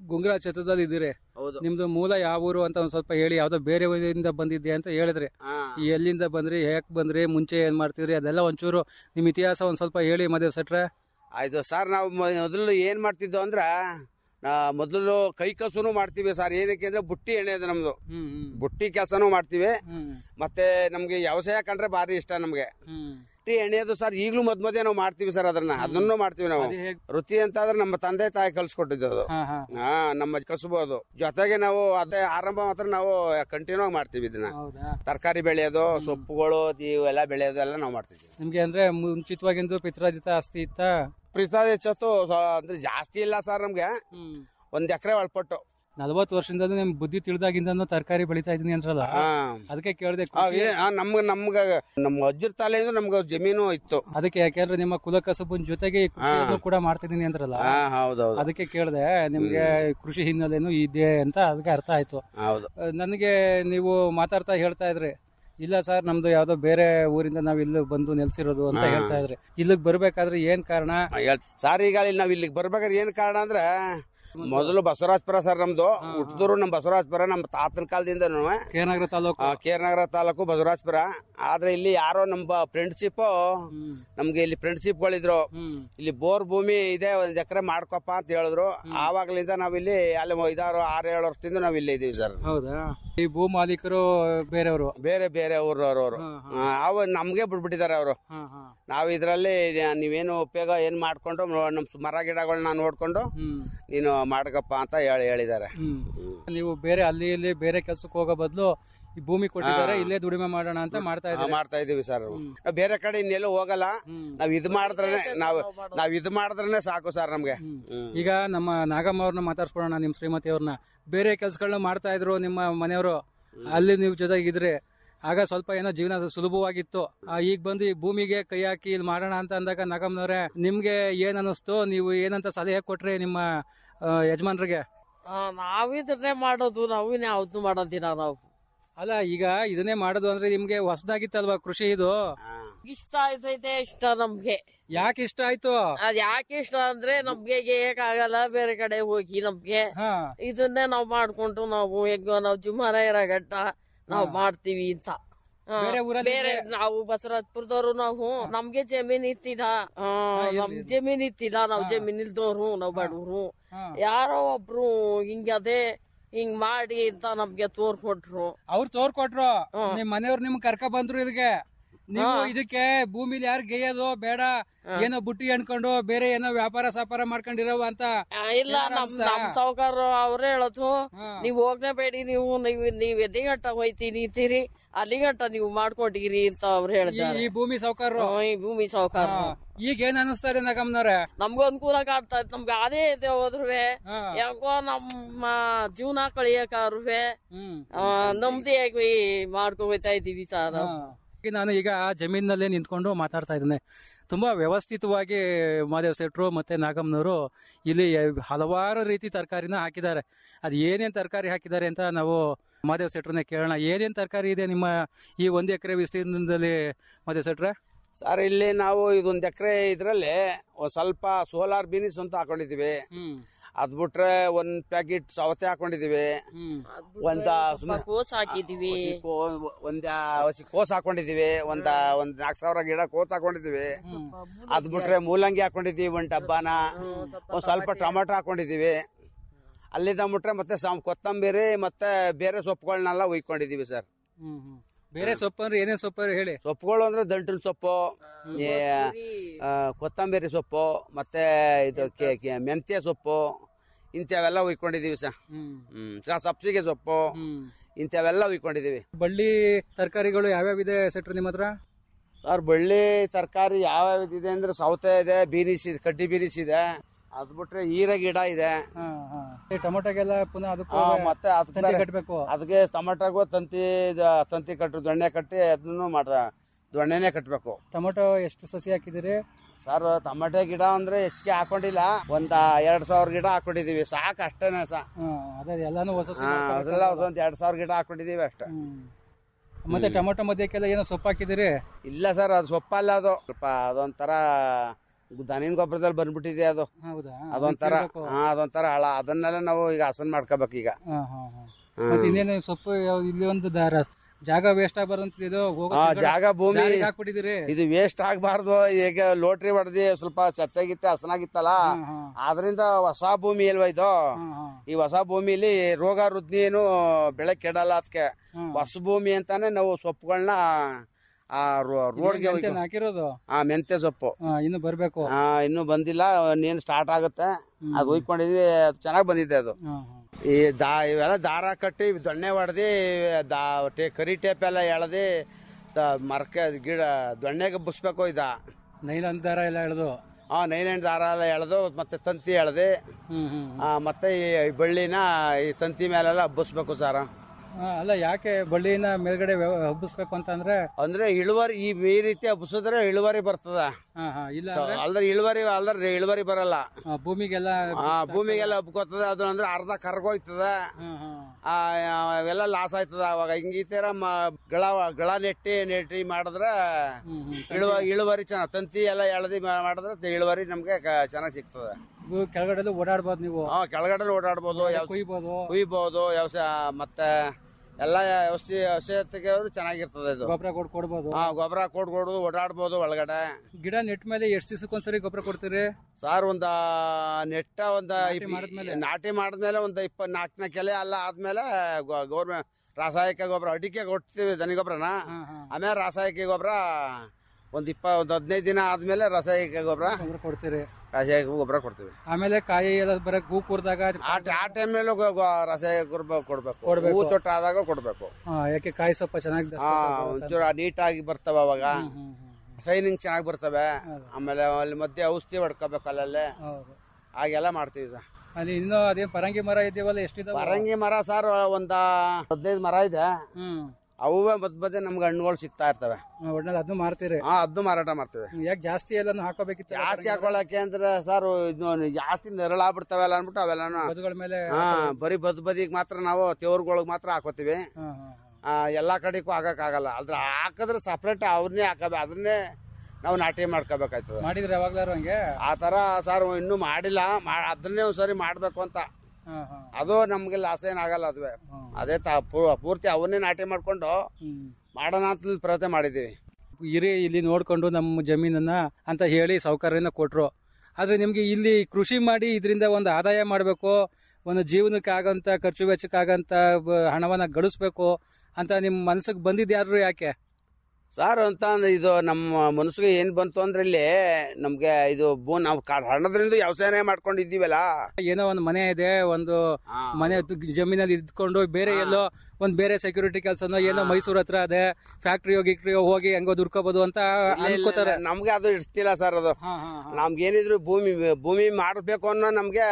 ಗುಂಗ್ರಾ ಛತ್ರದಲ್ಲಿ ಇದ್ದೀರಿ ಹೌದು. ನಿಮ್ದು ಮೂಲ ಯಾವ ಊರು ಅಂತ ಒಂದ್ ಸ್ವಲ್ಪ ಹೇಳಿ ಯಾವ್ದೋ ಬೇರೆ ಊರಿಂದ ಬಂದಿದ್ದೆ ಅಂತ ಹೇಳಿದ್ರಿ ಈ ಎಲ್ಲಿಂದ ಬಂದ್ರಿ ಹೇಗ್ ಬಂದ್ರಿ ಮುಂಚೆ ಏನ್ ಮಾಡ್ತಿದ್ರಿ ಅದೆಲ್ಲ ಒಂಚೂರು ನಿಮ್ ಇತಿಹಾಸ ಒಂದ್ ಸ್ವಲ್ಪ ಹೇಳಿ ಮದೇವ್ ಸಟ್ರೆ ಆಯ್ತು ಸರ್ ನಾವು ಮ- ಮೊದಲು ಏನ್ ಮಾಡ್ತಿದ್ದೋ ಅಂದ್ರ ನಾ ಮೊದಲು ಕೈ ಕಸುನು ಮಾಡ್ತೀವಿ ಸರ್ ಏನಕ್ಕೆ ಅಂದ್ರೆ ಬುಟ್ಟಿ ಎಣ್ಣೆ ಇದೆ ನಮ್ದು ಬುಟ್ಟಿ ಕೆಲಸನೂ ಮಾಡ್ತೀವಿ ಮತ್ತೆ ನಮ್ಗೆ ವ್ಯವಸಾಯ ಕಂಡ್ರೆ ಭಾರಿ ಇಷ್ಟ ನಮ್ಗೆ ಬುಟ್ಟಿ ಎಣ್ಣೆದು ಸರ್ ಈಗಲೂ ಮದ್ ಮಧ್ಯೆ ನಾವು ಮಾಡ್ತೀವಿ ಸರ್ ಅದನ್ನ ಅದನ್ನು ಮಾಡ್ತೀವಿ ನಾವು ವೃತ್ತಿ ಅಂತ ಆದ್ರೆ ನಮ್ಮ ತಂದೆ ತಾಯಿ ಕಲ್ಸ್ಕೊಟ್ಟಿದ್ದು ಅದು ಹಾ ನಮ್ಮ ಕಸುಬು ಅದು ಜೊತೆಗೆ ನಾವು ಅದೇ ಆರಂಭ ಮಾತ್ರ ನಾವು ಕಂಟಿನ್ಯೂ ಆಗಿ ಮಾಡ್ತೀವಿ ಇದನ್ನ ತರಕಾರಿ ಬೆಳೆಯೋದು ಸೊಪ್ಪುಗಳು ಇವೆಲ್ಲ ಬೆಳೆಯೋದು ಎಲ್ಲ ನಾವು ಮಾಡ್ತಿದ್ವಿ ನಿಮ್ಗೆ ಅಂದ್ರೆ ಮುಂಚಿತವಾಗಿಂದು ಪಿತ್ರಾಜಿತ ಆಸ್ತಿ ಇತ್ತ ಪ್ರಿಸಾದ ಹೆಚ್ಚತ್ತು ಅಂದ್ರೆ ಜಾಸ್ತಿ ಇಲ್ಲ ಸರ್ ನಮ್ಗೆ ಒಂದ್ ಎಕರೆ ಒಳಪಟ್ಟು ನಲ್ವತ್ತು ವರ್ಷದಿಂದ ನಿಮ್ ಬುದ್ಧಿ ತಿಳಿದಾಗಿಂದ ತರಕಾರಿ ಬೆಳಿತಾ ಇದೀನಿ ಅಂದ್ರಲ್ಲ ಹಾ. ಅದಕ್ಕೆ ಕೇಳಿದೆ ಆ, ಏ- ಆ, ನಮ್ಗ ನಮ್ಗ ನಮ್ಮ ಅಜ್ಜರ ತಲೆಯಿಂದ ನಮ್ಗ ಜಮೀನು ಇತ್ತು ಅದಕ್ಕೆ ಯಾಕೆಂದ್ರೆ ನಿಮ್ಮ ಕುಲ ಕಸಬನ್ ಜೊತೆಗೆ ಈ ಕೃಷಿಯನ್ನು ಕೂಡ ಮಾಡ್ತಿದೀನಿ ಅಂದ್ರಲ್ಲ ಹಾ ಹೌದೌದು ಅದಕ್ಕೆ ಕೇಳಿದೆ ನಿಮ್ಗೆ ಕೃಷಿ ಹಿನ್ನೆಲೆನೂ ಇದೆ ಅಂತ ಅದಕ್ಕೆ ಅರ್ಥ ಆಯ್ತು ಹೌದು ಆ, ನನಗೆ ನೀವು ಮಾತಾಡ್ತಾ ಹೇಳ್ತಾ ಇದ್ರಿ ಇಲ್ಲ ಸರ್ ನಮ್ದು ಯಾವ್ದೋ ಬೇರೆ ಊರಿಂದ ನಾವ್ ಇಲ್ಲಿ ಬಂದು ನೆಲೆಸಿರೋದು ಅಂತ ಹಾ. ಹೇಳ್ತಾ ಇದ್ರಿ ಇಲ್ಲಿಗೆ ಬರ್ಬೇಕಾದ್ರೆ ಏನ್ ಕಾರಣ ಸಾರ್ ಈಗ ಇಲ್ಲಿ ನಾವ್ ಇಲ್ಲಿಗೆ ಬರ್ಬೇಕಾದ್ರೆ ಏನ್ ಕಾರಣ ಅಂದ್ರೆ ಮೊದಲು ಬಸವರಾಜಪುರ ಸರ್ ನಮ್ದು ಹುಟ್ಟಿದ್ರು ನಮ್ ಬಸವರಾಜಪುರ ನಮ್ಮ ತಾತನ ಕಾಲದಿಂದ ಕೇರನಗರ ತಾಲೂಕು ಕೇರನಗರ ತಾಲೂಕು ಬಸವರಾಜಪುರ ಆದ್ರೆ ಇಲ್ಲಿ ಯಾರೋ ನಮ್ಮ ಫ್ರೆಂಡ್ಶಿಪ್ ನಮ್ಗೆ ಇಲ್ಲಿ ಫ್ರೆಂಡ್ಶಿಪ್ ಗಳಿದ್ರು ಇಲ್ಲಿ ಬೋರ್ ಭೂಮಿ ಇದೆ ಒಂದ್ ಎಕರೆ ಮಾಡ್ಕೊಪ್ಪ ಅಂತ ಹೇಳಿದ್ರು ಆವಾಗ್ಲಿಂದ ನಾವ್ ಇಲ್ಲಿ ಅಲ್ಲಿ ಐದಾರು ಆರು ಏಳು ವರ್ಷದಿಂದ ನಾವ್ ಇಲ್ಲಿ ಇದೀವಿ ಸರ್ ಹೌದಾ ಈ ಭೂ ಮಾಲೀಕರು ಬೇರೆಯವರು ಬೇರೆ ಬೇರೆ ಊರವ್ರು ಅವರು ಅವ ನಮ್ಗೆ ಬಿಟ್ಬಿಟ್ಟಿದ್ದಾರೆ ಅವರು ನಾವ್ ಇದ್ರಲ್ಲಿ ನೀವೇನು ಉಪಯೋಗ ಏನ್ ಮಾಡ್ಕೊಂಡು ನಮ್ ಮರ ಗಿಡಗಳನ್ನ ನೋಡ್ಕೊಂಡು ನೀನು ಮಾಡ್ಕಪ್ಪ ಅಂತ ಹೇಳಿ ಹೇಳಿದ್ದಾರೆ ನೀವು ಬೇರೆ ಅಲ್ಲಿ ಇಲ್ಲಿ ಬೇರೆ ಕೆಲ್ಸಕ್ಕೆ ಹೋಗೋ ಬದಲು ಈ ಭೂಮಿ ಕೊಟ್ಟಿದ್ದಾರೆ ಇಲ್ಲೇ ದುಡಿಮೆ ಮಾಡೋಣ ಅಂತ ಮಾಡ್ತಾ ಹಾ, ಇದ್ದಾರೆ ಮಾಡ್ತಾ ಇದೀವಿ ಸರ್ ನಾವ್ ಬೇರೆ ಕಡೆ ಇನ್ನೆಲ್ಲೂ ಹೋಗಲ್ಲ ನಾವ್ ಇದು ಮಾಡಿದ್ರೆ ನಾವ್ ನಾವ್ ಇದು ಮಾಡಿದ್ರೆ ಸಾಕು ಸರ್ ನಮ್ಗೆ ಹ್ಮ್. ಈಗ ನಮ್ಮ ನಾಗಮ್ಮ ಅವ್ರನ್ನ ಮಾತಾಡ್ಸ್ಕೊಳೋಣ ನಿಮ್ ಶ್ರೀಮತಿ ಅವ್ರನ್ನ ಬೇರೆ ಕೆಲ್ಸಗಳನ್ನ ಮಾಡ್ತಾ ಇದ್ರು ನಿಮ್ಮ ಮನೆಯವರು ಅಲ್ಲಿ ನೀವು ಜೊತೆಗಿದ್ರಿ ಆಗ ಸ್ವಲ್ಪ ಏನೋ ಜೀವನ ಸುಲಭವಾಗಿತ್ತು ಆ, ಈಗ ಬಂದು ಈ ಭೂಮಿಗೆ ಕೈ ಹಾಕಿ ಇಲ್ಲಿ ಮಾಡೋಣ ಅಂತ ಅಂದಾಗ ನಾಗಮ್ಮನವ್ರೆ ನಿಮ್ಗೆ ಏನ್ ಅನಿಸ್ತು ನೀವು ಏನಂತ ಸಲಹೆ ಕೊಟ್ರಿ ನಿಮ್ಮ ಆ, ಯಜಮಾನ್ರಿಗೆ ನಾವಿದ್ರನ್ನೇ ಮಾಡೋದು ನಾವಿನ್ ಯಾವ್ದು ಮಾಡೋದಿಲ್ಲ ನಾವು ಅಲ್ಲ ಈಗ ಇದನ್ನೇ ಮಾಡೋದು ಅಂದ್ರೆ ನಿಮ್ಗೆ ಹೊಸದಾಗಿತ್ತಲ್ವಾ ಕೃಷಿ ಇದು ಇಷ್ಟ ಆಯ್ತೈತೆ ಇಷ್ಟ ನಮ್ಗೆ ಯಾಕೆ ಇಷ್ಟ ಆಯ್ತು ಅದ್ ಯಾಕೆ ಇಷ್ಟ ಅಂದ್ರೆ ನಮ್ಗೆ ಆಗಲ್ಲ ಬೇರೆ ಕಡೆ ಹೋಗಿ ನಮ್ಗೆ ಇದನ್ನೇ ನಾವ್ ಮಾಡ್ಕೊಂಡು ನಾವು ಹೆಂಗೋ ನಾವು ಜುಮಾರ ಇರೋ ಗಂಟ ನಾವ್ ಮಾಡ್ತೀವಿ ಅಂತ ಆ, ಬೇರೆ ಊರಲ್ಲಿ ಬೇರೆ ನಾವು ಬಸವರಾಜಪುರದವ್ರು ನಾವು ನಮ್ಗೆ ಜಮೀನ್ ಇತ್ತಿಲ್ಲ ಆ, ನಮ್ ಜಮೀನ್ ಇತ್ತಿಲ್ಲ ನಾವ್ ಜಮೀನ್ ಇಲ್ದವ್ರು ನಾವ್ ಬಡವ್ರು ಯಾರೋ ಒಬ್ರು ಹಿಂಗ್ ಅದೇ ಹಿಂಗ್ ಮಾಡಿ ಅಂತ ನಮ್ಗೆ ತೋರ್ಕೊಟ್ರು ಅವ್ರು ತೋರ್ಕೊಟ್ರು ನಿಮ್ ಮನೆಯವ್ರು ನಿಮ್ ಕರ್ಕ ಬಂದ್ರು ಇದಕ್ಕೆ ನೀವು ಹಾ. ಇದಕ್ಕೆ ಭೂಮಿಲಿ ಯಾರು ಗೇಯೋದು ಬೇಡ ಏನೋ ಬುಟ್ಟಿ ಅನ್ಕೊಂಡು ಬೇರೆ ಏನೋ ವ್ಯಾಪಾರ ಸಾಪಾರ ಮಾಡ್ಕೊಂಡಿರವ ಅಂತ ಆ, ಇಲ್ಲ ನಮ್ ನಮ್ ಸಾವುಕಾರ ಅವ್ರೇ ಹೇಳೋದು ನೀವ್ ಹೋಗ್ಲೇಬೇಡಿ ನೀವು ನೀವ್ ನೀವ್ ಎಲ್ಲಿ ಗಂಟ ಹೋಯ್ತೀನಿ ನಿಂತೀರಿ ಅಲ್ಲಿ ಗಂಟ ನೀವು ಮಾಡ್ಕೊಂಡಿರಿ ಅಂತ ಅವ್ರು ಈ- ಹೇಳಿದ್ದಾರೆ ಈ ಭೂಮಿ ಸಾವುಕಾರರು ಈ ಭೂಮಿ ಸಾವುಕಾರ ಈಗ ಏನ್ ಅನಿಸ್ತಾ ಇದೆ ನಗಮ್ನವ್ರೆ ನಮ್ಗೂ ಅನುಕೂಲ ಆಗ್ತಾ ಇತ್ತು ನಮ್ಗೆ ಅದೇ ಇದೆ ಹೋದ್ರುವೆ ಹೆಂಗೋ ನಮ್ಮ ಜೀವನ ಕಳಿಯಕಾರುವೆ ನಮ್ದಿಯಾಗಿ ಮಾಡ್ಕೊ ಹೋಯ್ತಾ ಇದೀವಿ ಸರ್ ಈಗ ನಾನು ಈಗ ಆ ಜಮೀನಲ್ಲೇ ನಿಂತ್ಕೊಂಡು ಮಾತಾಡ್ತಾ ಇದ್ದೇನೆ ತುಂಬಾ ವ್ಯವಸ್ಥಿತವಾಗಿ ಮಾದೇವ್ ಶೆಟ್ರು ಮತ್ತೆ ನಾಗಮ್ಮನವರು ಇಲ್ಲಿ ಹಲವಾರು ರೀತಿ ತರಕಾರಿನ ಹಾಕಿದ್ದಾರೆ ಅದು ಏನೇನ್ ತರಕಾರಿ ಹಾಕಿದ್ದಾರೆ ಅಂತ ನಾವು ಮಾದೇವ್ ಶೆಟ್ರನ್ನೇ ಕೇಳೋಣ ಏನೇನ್ ತರಕಾರಿ ಇದೆ ನಿಮ್ಮ ಈ ಒಂದ್ ಎಕರೆ ವಿಸ್ತೀರ್ಣದಲ್ಲಿ ಮಾದೇವ್ ಶೆಟ್ರೆ ಸರ್ ಇಲ್ಲಿ ನಾವು ಇದೊಂದ್ ಎಕರೆ ಇದ್ರಲ್ಲಿ ಒಂದ್ ಸ್ವಲ್ಪ ಸೋಲಾರ್ ಬೀನಿಸ್ ಅಂತ ಹಾಕೊಂಡಿದೀವಿ ಅದ್ ಬಿಟ್ರೆ ಒಂದ್ ಪ್ಯಾಕೆಟ್ ಸವತೆ ಹಾಕೊಂಡಿದೀವಿ ಒಂದ ಸುಮ್ನೆ- ಕೋಸ್ ಹಾಕಿದೀವಿ ಹಸಿ ಕೋ- ಒಂದ್ ಹಸಿ ಕೋಸ್ ಹಾಕೊಂಡಿದೀವಿ ಒಂದ ಒಂದ್ ನಾಲ್ಕ್ ಸಾವಿರ ಗಿಡ ಕೋಸ್ ಹಾಕೊಂಡಿದೀವಿ ಅದ್ ಬಿಟ್ರೆ ಮೂಲಂಗಿ ಹಾಕೊಂಡಿದೀವಿ ಒಂದ್ ಡಬ್ಬಾನ ಒಂದ್ ಸ್ವಲ್ಪ ಟೊಮೆಟೊ ಹಾಕೊಂಡಿದೀವಿ ಅಲ್ಲಿಂದ ಬಿಟ್ರೆ ಮತ್ತೆ ಸಂ- ಕೊತ್ತಂಬರಿ ಮತ್ತೆ ಬೇರೆ ಸೊಪ್ಪುಗಳನ್ನೆಲ್ಲ ಉಯ್ಕೊಂಡಿದೀವಿ ಸರ್ ಬೇರೆ ಸೊಪ್ಪು ಅಂದ್ರೆ ಏನೇನ್ ಸೊಪ್ಪು ಹೇಳಿ ಸೊಪ್ಪುಗಳು ಅಂದ್ರೆ ದಂಟಿನ ಸೊಪ್ಪು ಈ, ಆ, ಕೊತ್ತಂಬರಿ ಸೊಪ್ಪು ಮತ್ತೆ ಇದು ಕೆ- ಕೆ- ಮೆಂತ್ಯ ಸೊಪ್ಪು ಇಂಥವೆಲ್ಲ ಉಯ್ಕೊಂಡಿದೀವಿ ಸರ್ ಹ್ಮ್ ಸ- ಸಬ್ಸಿಗೆ ಸೊಪ್ಪು ಇಂಥವೆಲ್ಲ ಉಯ್ಕೊಂಡಿದೀವಿ ಬಳ್ಳಿ ತರಕಾರಿಗಳು ಯಾವ್ಯಾವ ಇದೆ ಶೆಟ್ರು ನಿಮ್ಮ ಹತ್ರ ಸರ್ ಬಳ್ಳಿ ತರಕಾರಿ ಯಾವ್ಯಾವ ಇದೆ ಅಂದ್ರೆ ಸೌತೆ ಇದೆ ಬೀನಿಸ್ ಇದೆ ಕಡ್ಡಿ ಬೀನಿಸ್ ಇದೆ ಅದ್ ಬಿಟ್ರೆ ಹೀರ ಗಿಡ ಇದೆ ಈ ಟೊಮೊಟೊಗೆಲ್ಲ ಪುನಃ ಅದಕ್ಕೂ ಆ, ಮತ್ತೆ ಅದಕ್ಕೆ ತಂತಿ ಕಟ್ಬೇಕು ಅದಕ್ಕೆ ಟೊಮೆಟೊಗೂ ತಂತಿ ಇದು ತಂತಿ ಕಟ್ಟು ದೊಣ್ಣೆ ಕಟ್ಟಿ ಅದನ್ನು ಮಾಡ್ದ ದೊಣ್ಣೆನೆ ಕಟ್ಟಬೇಕು ಟೊಮೊಟೊ ಎಷ್ಟು ಸಸಿ ಹಾಕಿದಿರಿ ಸರ್ ಟೊಮೆಟೊ ಗಿಡ ಅಂದ್ರೆ ಹೆಚ್ಚಿಗೆ ಹಾಕೊಂಡಿಲ್ಲ ಒಂದ ಎರಡ್ ಸಾವಿರ ಗಿಡ ಹಾಕೊಂಡಿದೀವಿ ಸಾಕು ಅಷ್ಟೇನೆ ಸಾ ಅದೇ ಎಲ್ಲಾನು ಹೊಸ ಹಾ, ಅದೆಲ್ಲ ಒಂದ್ ಎರಡ್ ಸಾವಿರ ಗಿಡ ಹಾಕೊಂಡಿದೀವಿ ಅಷ್ಟೇ ಮತ್ತೆ ಟೊಮೊಟೊ ಮಧ್ಯಕ್ಕೆಲ್ಲ ಏನೋ ಸೊಪ್ಪು ಹಾಕಿದಿರಿ ಇಲ್ಲ ಸರ್ ಅದು ಸೊಪ್ಪಲ್ಲ ಅದು ಸ್ವಲ್ಪ ಅದೊಂಥರ ದನಿನ ಗೊಬ್ಬರದಲ್ಲಿ ಬಂದ್ಬಿಟ್ಟಿದೆ ಅದು ಹೌದಾ ಅದೊಂಥರ ತಿನ್ಬೇಕು. ಹಾ ಅದೊಂಥರ ಹಳ ಅದನ್ನೆಲ್ಲ ನಾವು ಈಗ ಹಸನ್ ಮಾಡ್ಕೋಬೇಕು ಈಗ ಹಾ, ಹಾ, ಹಾ. ಹ್ಮ್. ಮತ್ತೆ ಇನ್ನೇನು ಸೊಪ್ಪು ಯಾವ- ಇಲ್ಲಿ ಒಂದು ದಾರ ಜಾಗ ವೇಸ್ಟ್ ಆಗ್ಬಾರ್ದಂತ ಇದು ಹೋಗೋ ಆ ತಿರ್ಗಾಡೋ ಜಾಗ ಭೂಮಿ ದಾರಿಗೆ ಹಾಕ್ಬಿಟ್ಟಿದ್ದೀರಿ ಇದು ವೇಸ್ಟ್ ಆಗಬಾರ್ದು ಈಗ ಲೋಟ್ರಿ ಹೊಡೆದಿ ಸ್ವಲ್ಪ ಸತ್ತಾಗಿತ್ತೆ ಹಸನಾಗಿತ್ತಲ್ಲ ಆದ್ರಿಂದ ಹೊಸ ಭೂಮಿ ಅಲ್ವಾ ಇದು ಈ ಹೊಸ ಭೂಮಿಲಿ ರೋಗ ರುದ್ನಿ ಏನು ಬೆಳೆ ಕೆಡಲ್ಲ ಅದಕ್ಕೆ ಹೊಸ ಭೂಮಿ ಅಂತಾನೆ ನಾವು ಸೊಪ್ಪುಗಳನ್ನ ಆ ರೋಡ್ಗೆ ಮೆಂತ್ಯನ ಹಾಕಿರೋದು ಆ ಮೆಂತ್ಯ ಸೊಪ್ಪು ಹಾ, ಇನ್ನು ಬರ್ಬೇಕು ಆ ಇನ್ನು ಬಂದಿಲ್ಲ ಇನ್ನೇನು ಸ್ಟಾರ್ಟ್ ಆಗುತ್ತೆ ಅದು ಹೊಯ್ಕೊಂಡಿದ್ವಿ ಚೆನ್ನಾಗಿ ಬಂದಿದೆ ಅದು ಈ ದಾ ಇವೆಲ್ಲ ದಾರ ಕಟ್ಟಿ ದೊಣ್ಣೆ ಹೊಡೆದಿ ದಾ ಟೇ ಕರಿ ಟೇಪ್ ಎಲ್ಲ ಎಳ್ದಿ ತ- ಮರಕ್ಕೆ ಗಿಡ ದೊಣ್ಣೆಗೆ ಬುಸ್ಬೇಕು ಇದ ನೈಲಾನ್ ದಾರ ಎಲ್ಲ ಎಳೆದು ಆ ನೈನ್ ದಾರ ಎಲ್ಲ ಎಳೆದು ಮತ್ತೆ ತಂತಿ ಎಳ್ದಿ ಹ್ಮ್ ಹ್ಮ್ ಆ, ಮತ್ತೆ ಈ ಬಳ್ಳಿನ ಈ ತಂತಿ ಮೇಲೆಲ್ಲ ಹಬ್ಬಿಸ್ಬೇಕು ಸರ್ ಹಾ, ಅಲ್ಲ ಯಾಕೆ ಬಳ್ಳಿನ ಮೇಲ್ಗಡೆ ವ್ಯವ- ಹಬ್ಬಿಸ್ಬೇಕು ಅಂತ ಅಂದ್ರೆ ಅಂದ್ರೆ ಇಳುವರಿ ಈ ಈ ರೀತಿ ಹಬ್ಬಿಸಿದ್ರೆ ಇಳುವರಿ ಬರ್ತದ ಹಾ, ಹಾ, ಇಲ್ಲ ಸೊ, ಅಂದ್ರೆ ಅಲ್ದ್ರೆ ಇಳುವರಿ ಅಲ್ದ್ರೆ ಇಳುವರಿ ಬರಲ್ಲ ಆ, ಭೂಮಿಗೆಲ್ಲ ಆ ಭೂಮಿಗೆಲ್ಲ ಹಬ್ಕೋತದ ಅದು ಅಂದ್ರೆ ಅರ್ಧ ಕರ್ಗೋಯ್ತದ ಆ, ಅವೆಲ್ಲ ಲಾಸ್ ಆಯ್ತದ ಅವಾಗ ಹಿಂಗ ಈ ತರ ಮ- ಗಳ ಗಳ ನೆಟ್ಟಿ ನೆಟ್ಟಿ ಮಾಡಿದ್ರೆ ಇಳುವ ಇಳುವರಿ ಚೆನ್ನಾಗ್ ತಂತಿ ಎಲ್ಲ ಎಳ್ದಿ ಮಾ- ಮಾಡಿದ್ರೆ ಇಳುವರಿ ನಮ್ಗೆ ಚೆನ್ನಾಗಿ ಸಿಗ್ತದೆ ಭೂ- ಕೆಳಗಡೆ ಓಡಾಡ್ಬೋದು ನೀವು ಹಾ ಕೆಳಗಡೆ ಓಡಾಡ್ಬೋದು ಯಾವ ಕುಯ್ಬೋದು ಕುಯ್ಬೋದು ವ್ಯವಸಾಯ ಮತ್ತೆ ಎಲ್ಲ ವ್ಯವಸ್ಥೆ ವ್ಯವಸಾಯಕ್ಕೆ ಚೆನ್ನಾಗಿರ್ತದೆ ಇದು ಗೊಬ್ಬರ ಕೊಡ್ ಕೊಡ್ಬೋದು ಹಾ ಗೊಬ್ಬರ ಕೊಡ್ಕೊಡೋದು ಓಡಾಡ್ಬೋದು ಒಳಗಡೆ ಗಿಡ ನೆಟ್ ಮೇಲೆ ಎಷ್ಟು ದಿವಸಕ್ಕೊಂದ್ಸರಿ ಗೊಬ್ಬರ ಕೊಡ್ತೀರಿ ಸಾರ್ ಒಂದ ನೆಟ್ಟ ಒಂದ ನಾಟಿ ಇಪ್ಪ- ಮಾಡಿದ್ಮೇಲೆ? ನಾಟಿ ಮಾಡಿದ್ಮೇಲೆ ಒಂದ್ ಇಪ್ಪ ನಾಲ್ಕನೇ ಕೆಲೆ ಎಲ್ಲ ಆದ್ಮೇಲೆ ಗೌರ್ಮೆಂಟ್ ರಾಸಾಯನಿಕ ಗೊಬ್ಬರ ಅಡಿಕೆ ಕೊಡ್ತೀವಿ ದನಿ ಗೊಬ್ಬರನ ಆಮೇಲೆ ರಾಸಾಯನಿಕ ಗೊಬ್ಬರ ಒಂದ್ ಇಪ್ಪ ಒಂದ್ ಹದಿನೈದು ದಿನ ಆದ್ಮೇಲೆ ರಾಸಾಯನಿಕ ಗೊಬ್ಬರ ಗೊಬ್ಬರ ಕೊಡ್ತೀರಿ ರಾಸಾಯನಿಕ ಗೊಬ್ಬರ ಕೊಡ್ತೀವಿ ಆಮೇಲೆ ಕಾಯಿ ಎಲ್ಲ ಬರಕ್ ಹೂ ಕೂರ್ದಾಗ ಆ ಆ ಟೈಮ್ನಲ್ಲೂ ರಾಸಾಯನಿಕ ಗೊಬ್ಬರ ಕೊಡ್ಬೇಕು ಕೊಡ್ಬೇಕು. ಹೂ ತೊಟ್ಟ ಆದಾಗ ಕೊಡ್ಬೇಕು ಹಾ, ಯಾಕೆ ಕಾಯಿ ಸ್ವಲ್ಪ ಚೆನ್ನಾಗಿ ಹಾ ಒಂಚೂರು ನೀಟಾಗಿ ಬರ್ತವೆ ಅವಾಗ ಶೈನಿಂಗ್ ಚೆನ್ನಾಗಿ ಬರ್ತವೆ ಆಮೇಲೆ ಅಲ್ಲಿ ಮಧ್ಯೆ ಔಷಧಿ ಹೊಡ್ಕೋಬೇಕು ಅಲ್ಲಲ್ಲೇ ಹೌದು ಹಾಗೆಲ್ಲ ಮಾಡ್ತೀವಿ ಸರ್ ಅಲ್ಲಿ ಇನ್ನೂ ಅದೇನ್ ಪರಂಗಿ ಮರ ಇದೆಯವಲ್ಲ ಎಷ್ಟಿದಾವ ಪರಂಗಿ ಮರ ಸರ್ ಒಂದ ಹದಿನೈದು ಮರ ಇದೆ ಹ್ಮ್ ಅವೇ ಮದ್ ಮಧ್ಯೆ ನಮ್ಗೆ ಹಣ್ಣುಗಳು ಸಿಗ್ತಾ ಇರ್ತವೆ ಒಟ್ನಲ್ಲಿ ಅದನ್ನು ಮಾರ್ತೀರಿ ಹಾ ಅದನ್ನು ಮಾರಾಟ ಮಾಡ್ತೇವೆ ಯಾಕೆ ಜಾಸ್ತಿ ಎಲ್ಲ ಹಾಕೋಬೇಕಿತ್ತು ಜಾಸ್ತಿ ಹಾಕೊಳಕ್ಕೆ ಅಂದ್ರೆ ಸರ್ ಇದು ಜಾಸ್ತಿ ನೆರಳಾಗ್ಬಿಡ್ತಾವೆಲ್ಲ ಅನ್ಬಿಟ್ಟು ಅವೆಲ್ಲನು ಬದುಗಳ ಮೇಲೆ ಹಾ ಬರೀ ಬದ್ ಬದಿಗೆ ಮಾತ್ರ ನಾವು ತೇವ್ರಗಳಿಗೆ ಮಾತ್ರ ಹಾಕೋತೀವಿ ಹಾ, ಹಾ, ಆ, ಎಲ್ಲಾ ಕಡೆಗೂ ಹಾಕಕ್ ಆಗಲ್ಲ ಅದ್ರ ಹಾಕಿದ್ರೆ ಸಪ್ರೇಟ್ ಅವ್ರನ್ನೇ ಹಾಕಬೇಕು ಅದನ್ನೇ ನಾವು ನಾಟಿ ಮಾಡ್ಕೋಬೇಕಾಯ್ತದೆ ಮಾಡಿದ್ರೆ ಯಾವಾಗ್ಲಾರು ಹಂಗೆ ಆ ತರ ಸರ್ ಇನ್ನೂ ಮಾಡಿಲ್ಲ ಮಾ- ಅದನ್ನೇ ಒಂದ್ಸರಿ ಮಾಡ್ಬೇಕು ಅಂತ ಹಾ, ಹಾ. ಅದು ನಮ್ಗೆ ಲಾಸ್ ಏನಾಗಲ್ಲ ಅದುವೆ ಅದೇ ತ- ಪೂ- ಪೂರ್ತಿ ಅವನ್ನೇ ನಾಟಿ ಮಾಡ್ಕೊಂಡು ಮಾಡೋಣ ಅಂತ ಪ್ರಯತ್ನ ಮಾಡಿದೀವಿ ಇರಿ ಇಲ್ಲಿ ನೋಡ್ಕೊಂಡು ನಮ್ಮ ಜಮೀನನ್ನ ಅಂತ ಹೇಳಿ ಸೌಕರ್ಯನ ಕೊಟ್ರು ಆದ್ರೆ ನಿಮ್ಗೆ ಇಲ್ಲಿ ಕೃಷಿ ಮಾಡಿ ಇದರಿಂದ ಒಂದು ಆದಾಯ ಮಾಡಬೇಕು ಒಂದು ಜೀವನಕ್ಕೆ ಆಗಂತ ಖರ್ಚು ವೆಚ್ಚಕ್ಕಾಗಂತ ಬ- ಹಣವನ್ನ ಗಳಿಸ್ಬೇಕು ಅಂತ ನಿಮ್ ಮನಸ್ಸಿಗೆ ಬಂದಿದ್ ಯಾರು ಯಾಕೆ ಸರ್ ಅಂತ ಅಂದ್ರೆ ಇದು ನಮ್ಮ ಮನಸ್ಸಿಗೆ ಏನ್ ಬಂತು ಅಂದ್ರೆ ಇಲ್ಲಿ ನಮ್ಗೆ ಇದು ಬೂ ನಾವು ಕಾ- ಹಣದ್ರಿಂದ ವ್ಯವಸಾಯನೇ ಮಾಡ್ಕೊಂಡಿದ್ದೀವಲ್ಲ ಏನೋ ಒಂದು ಮನೆ ಇದೆ ಒಂದು ಮನೆ ತು- ಜಮೀನಲ್ಲಿ ಇದ್ಕೊಂಡು ಬೇರೆ ಎಲ್ಲೋ ಒಂದ್ ಬೇರೆ ಸೆಕ್ಯೂರಿಟಿ ಕೆಲಸನೋ ಏನೋ ಮೈಸೂರ್ ಹತ್ರ ಅದೇ ಫ್ಯಾಕ್ಟ್ರಿ ಹೋಗಿ ಹೋಗಿ ಹೆಂಗೋ ದುಡ್ಕೋಬಹುದು ಅಂತ ಇಲ್ಲ, ಇಲ್ಲ, ಅನ್ಕೋತಾರೆ ಇಲ್ಲ, ನಮ್ಗೆ ಅದು ಇರ್ತಿಲ್ಲ ಸರ್ ಅದು ನಮ್ಗೆ ಏನಿದ್ರು ಭೂಮಿ ಭೂಮಿ ಮಾಡ್ಬೇಕು ಅನ್ನೋ ನಮ್ಗೆ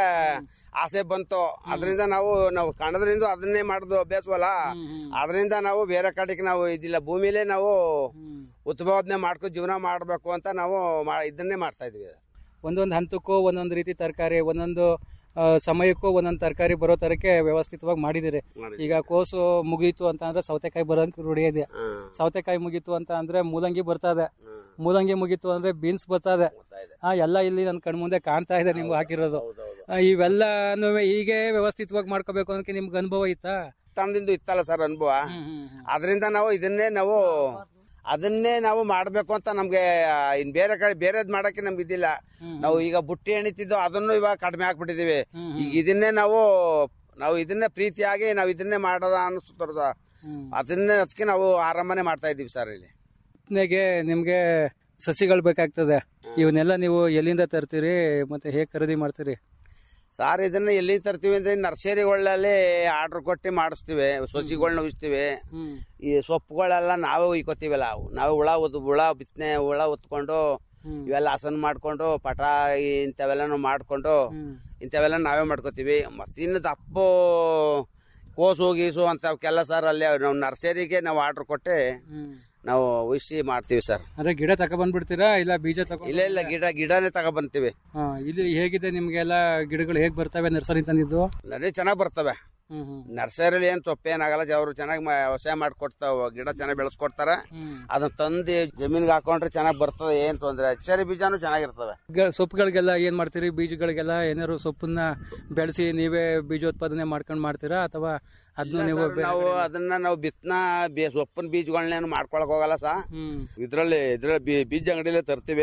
ಆಸೆ ಬಂತು ಅದರಿಂದ ನಾವು ನಾವು ಕಣದ್ರಿಂದ ಅದನ್ನೇ ಮಾಡುದು ಅಭ್ಯಾಸವಲ್ಲ ಅದರಿಂದ ನಾವು ಬೇರೆ ಕಡೆಗೆ ನಾವು ಇದಿಲ್ಲ ಭೂಮಿಲೇ ನಾವು ಉತ್ಪಾದನೆ ಮಾಡ್ಕೊಂಡು ಜೀವನ ಮಾಡ್ಬೇಕು ಅಂತ ನಾವು ಮಾ- ಇದನ್ನೇ ಮಾಡ್ತಾ ಇದೀವಿ ಒಂದೊಂದು ಹಂತಕ್ಕೂ ಒಂದೊಂದು ರೀತಿ ತರಕಾರಿ ಒಂದೊಂದು ಆ, ಸಮಯಕ್ಕೂ ಒಂದೊಂದು ತರಕಾರಿ ಬರೋ ತರಕ್ಕೆ ವ್ಯವಸ್ಥಿತವಾಗಿ ಮಾಡಿದಿರಿ ಈಗ ಕೋಸು ಮುಗೀತು ಅಂತ ಅಂದ್ರೆ ಸೌತೆಕಾಯಿ ಬರೋಂಗ್ ರೂಢಿ ಇದೆ ಸೌತೆಕಾಯಿ ಮುಗೀತು ಅಂತ ಅಂದ್ರೆ ಮೂಲಂಗಿ ಬರ್ತದೆ ಮೂಲಂಗಿ ಮುಗೀತು ಅಂದ್ರೆ ಬೀನ್ಸ್ ಬರ್ತದೆ ಆ ಎಲ್ಲ ಇಲ್ಲಿ ನನ್ನ ಕಣ್ಮುಂದೆ ಕಾಣ್ತಾ ಇದೆ ನಿಮ್ಗೆ ಹಾಕಿರೋದು ಆ, ಇವೆಲ್ಲನೂ ಹೀಗೆ ವ್ಯವಸ್ಥಿತವಾಗಿ ಮಾಡ್ಕೋಬೇಕು ಅನ್ನೋಕೆ ನಿಮ್ಗೆ ಅನುಭವ ಇತ್ತಾ ತಮ್ಮದಿಂದ ಇತ್ತಲ್ಲ ಸರ್ ಅನುಭವ ಅದರಿಂದ ನಾವು ಇದನ್ನೇ ನಾವು ಅದನ್ನೇ ನಾವು ಮಾಡ್ಬೇಕು ಅಂತ ನಮ್ಗೆ ಆ, ಇನ್ ಬೇರೆ ಕಡೆ ಬೇರೆದ್ ಮಾಡಕ್ಕೆ ನಮ್ಗೆ ಇದಿಲ್ಲ ನಾವು ಈಗ ಬುಟ್ಟಿ ಎಣಿತಿದ್ದು ಅದನ್ನು ಇವಾಗ ಕಡಿಮೆ ಹಾಕ್ಬಿಟ್ಟಿದೀವಿ ಈಗ ಇದನ್ನೇ ನಾವು ನಾವು ಇದನ್ನೇ ಪ್ರೀತಿಯಾಗಿ ನಾವು ಇದನ್ನೇ ಮಾಡೋದ ಅನಿಸ್ತಾರ ಸರ್ ಅದನ್ನೇ ಅದಕ್ಕೆ ನಾವು ಆರಂಭನೆ ಮಾಡ್ತಾ ಇದೀವಿ ಸರ್ ಇಲ್ಲಿ ಬಿತ್ತನೆಗೆ ನಿಮ್ಗೆ ಸಸಿಗಳು ಬೇಕಾಗ್ತದೆ ಇವನ್ನೆಲ್ಲ ನೀವು ಎಲ್ಲಿಂದ ತರ್ತೀರಿ ಮತ್ತೆ ಹೇಗೆ ಖರೀದಿ ಮಾಡ್ತೀರಿ ಸಾರ್ ಇದನ್ನ ಎಲ್ಲಿ ತರ್ತೀವಿ ಅಂದ್ರೆ ನರ್ಸರಿಗಳಲ್ಲಿ ಆರ್ಡರ್ ಕೊಟ್ಟು ಮಾಡಿಸ್ತೀವಿ ಸಸಿಗಳನ್ನ ಉಯಿಸ್ತೀವಿ ಈ ಸೊಪ್ಪುಗಳೆಲ್ಲ ನಾವೇ ಉಯ್ಕೋತೀವಲ್ಲ ಅವು ನಾವೇ ಹುಳ ಉದ್ ಹುಳ ಬಿತ್ತನೆ ಹುಳ ಉತ್ಕೊಂಡು ಇವೆಲ್ಲ ಹಸನ್ ಮಾಡ್ಕೊಂಡು ಪಟ ಇಂಥವೆಲ್ಲನು ಮಾಡ್ಕೊಂಡು ಇಂಥವೆಲ್ಲ ನಾವೇ ಮಾಡ್ಕೋತೀವಿ ಮತ್ತಿನ್ನು ದಪ್ಪು ಕೋಸು ಗೀಸು ಅಂತವಕ್ಕೆಲ್ಲ ಸರ್ ಅಲ್ಲಿ ನಾವು ನರ್ಸರಿಗೆ ನಾವು ಆರ್ಡರ್ ಕೊಟ್ಟು ನಾವು ಉಯಿಸಿ ಮಾಡ್ತೀವಿ ಸರ್ ಅಂದ್ರೆ ಗಿಡ ತಗೊಬಂದ್ಬಿಡ್ತೀರಾ ಇಲ್ಲ ಬೀಜ ತಗೊಂಡ್ ಇಲ್ಲ ಇಲ್ಲ ಗಿಡ ಗಿಡನೇ ತಗೊಬಂತೀವಿ ಹಾ, ಇಲ್ಲಿ ಹೇಗಿದೆ ನಿಮ್ಗೆಲ್ಲ ಗಿಡಗಳು ಹೇಗ್ ಬರ್ತವೆ ನರ್ಸರಿ ತಂದಿದ್ದು ನಡೆ ಚೆನ್ನಾಗಿ ಬರ್ತವೆ ನರ್ಸರಿಲಿ ಏನ್ ತಪ್ಪೇನಾಗಲ್ಲ ಅವರು ಚೆನ್ನಾಗಿ ವ್ಯವಸಾಯ ಮಾಡ್ಕೊಡ್ತಾವ ಗಿಡ ಚೆನ್ನಾಗಿ ಬೆಳೆಸ್ಕೊಡ್ತಾರ ಅದನ್ನ ತಂದು ಜಮೀನ್ಗೆ ಹಾಕೊಂಡ್ರೆ ಚೆನ್ನಾಗಿ ಬರ್ತದೆ ಏನ್ ತೊಂದ್ರೆ ನರ್ಸರಿ ಬೀಜಾನು ಚೆನ್ನಾಗಿರ್ತವೆ ಗ- ಸೊಪ್ಪುಗಳಿಗೆಲ್ಲ ಏನ್ ಮಾಡ್ತೀರಿ ಬೀಜಗಳಿಗೆಲ್ಲ ಏನಾದ್ರು ಸೊಪ್ಪನ್ನ ಬೆಳೆಸಿ ನೀವೇ ಬೀಜೋತ್ಪಾದನೆ ಮಾಡ್ಕೊಂಡು ಮಾಡ್ತೀರಾ ಅಥವಾ ಅದನ್ನು ನೀವು ಸರ್, ಬೇರೆ ನಾವು ಕಡೆ- ಅದನ್ನ ನಾವು ಬಿತ್ತನ ಸೊಪ್ಪಿನ ಬೀಜಗಳನ್ನೇನು ಮಾಡ್ಕೊಳಕ್ ಹೋಗಲ್ಲ ಸಾ ಇದ್ರಲ್ಲಿ ಇದ್ರಲ್ಲಿ ಬೀ- ಬೀಜ ಅಂಗಡಿಲೇ ತರ್ತೀವಿ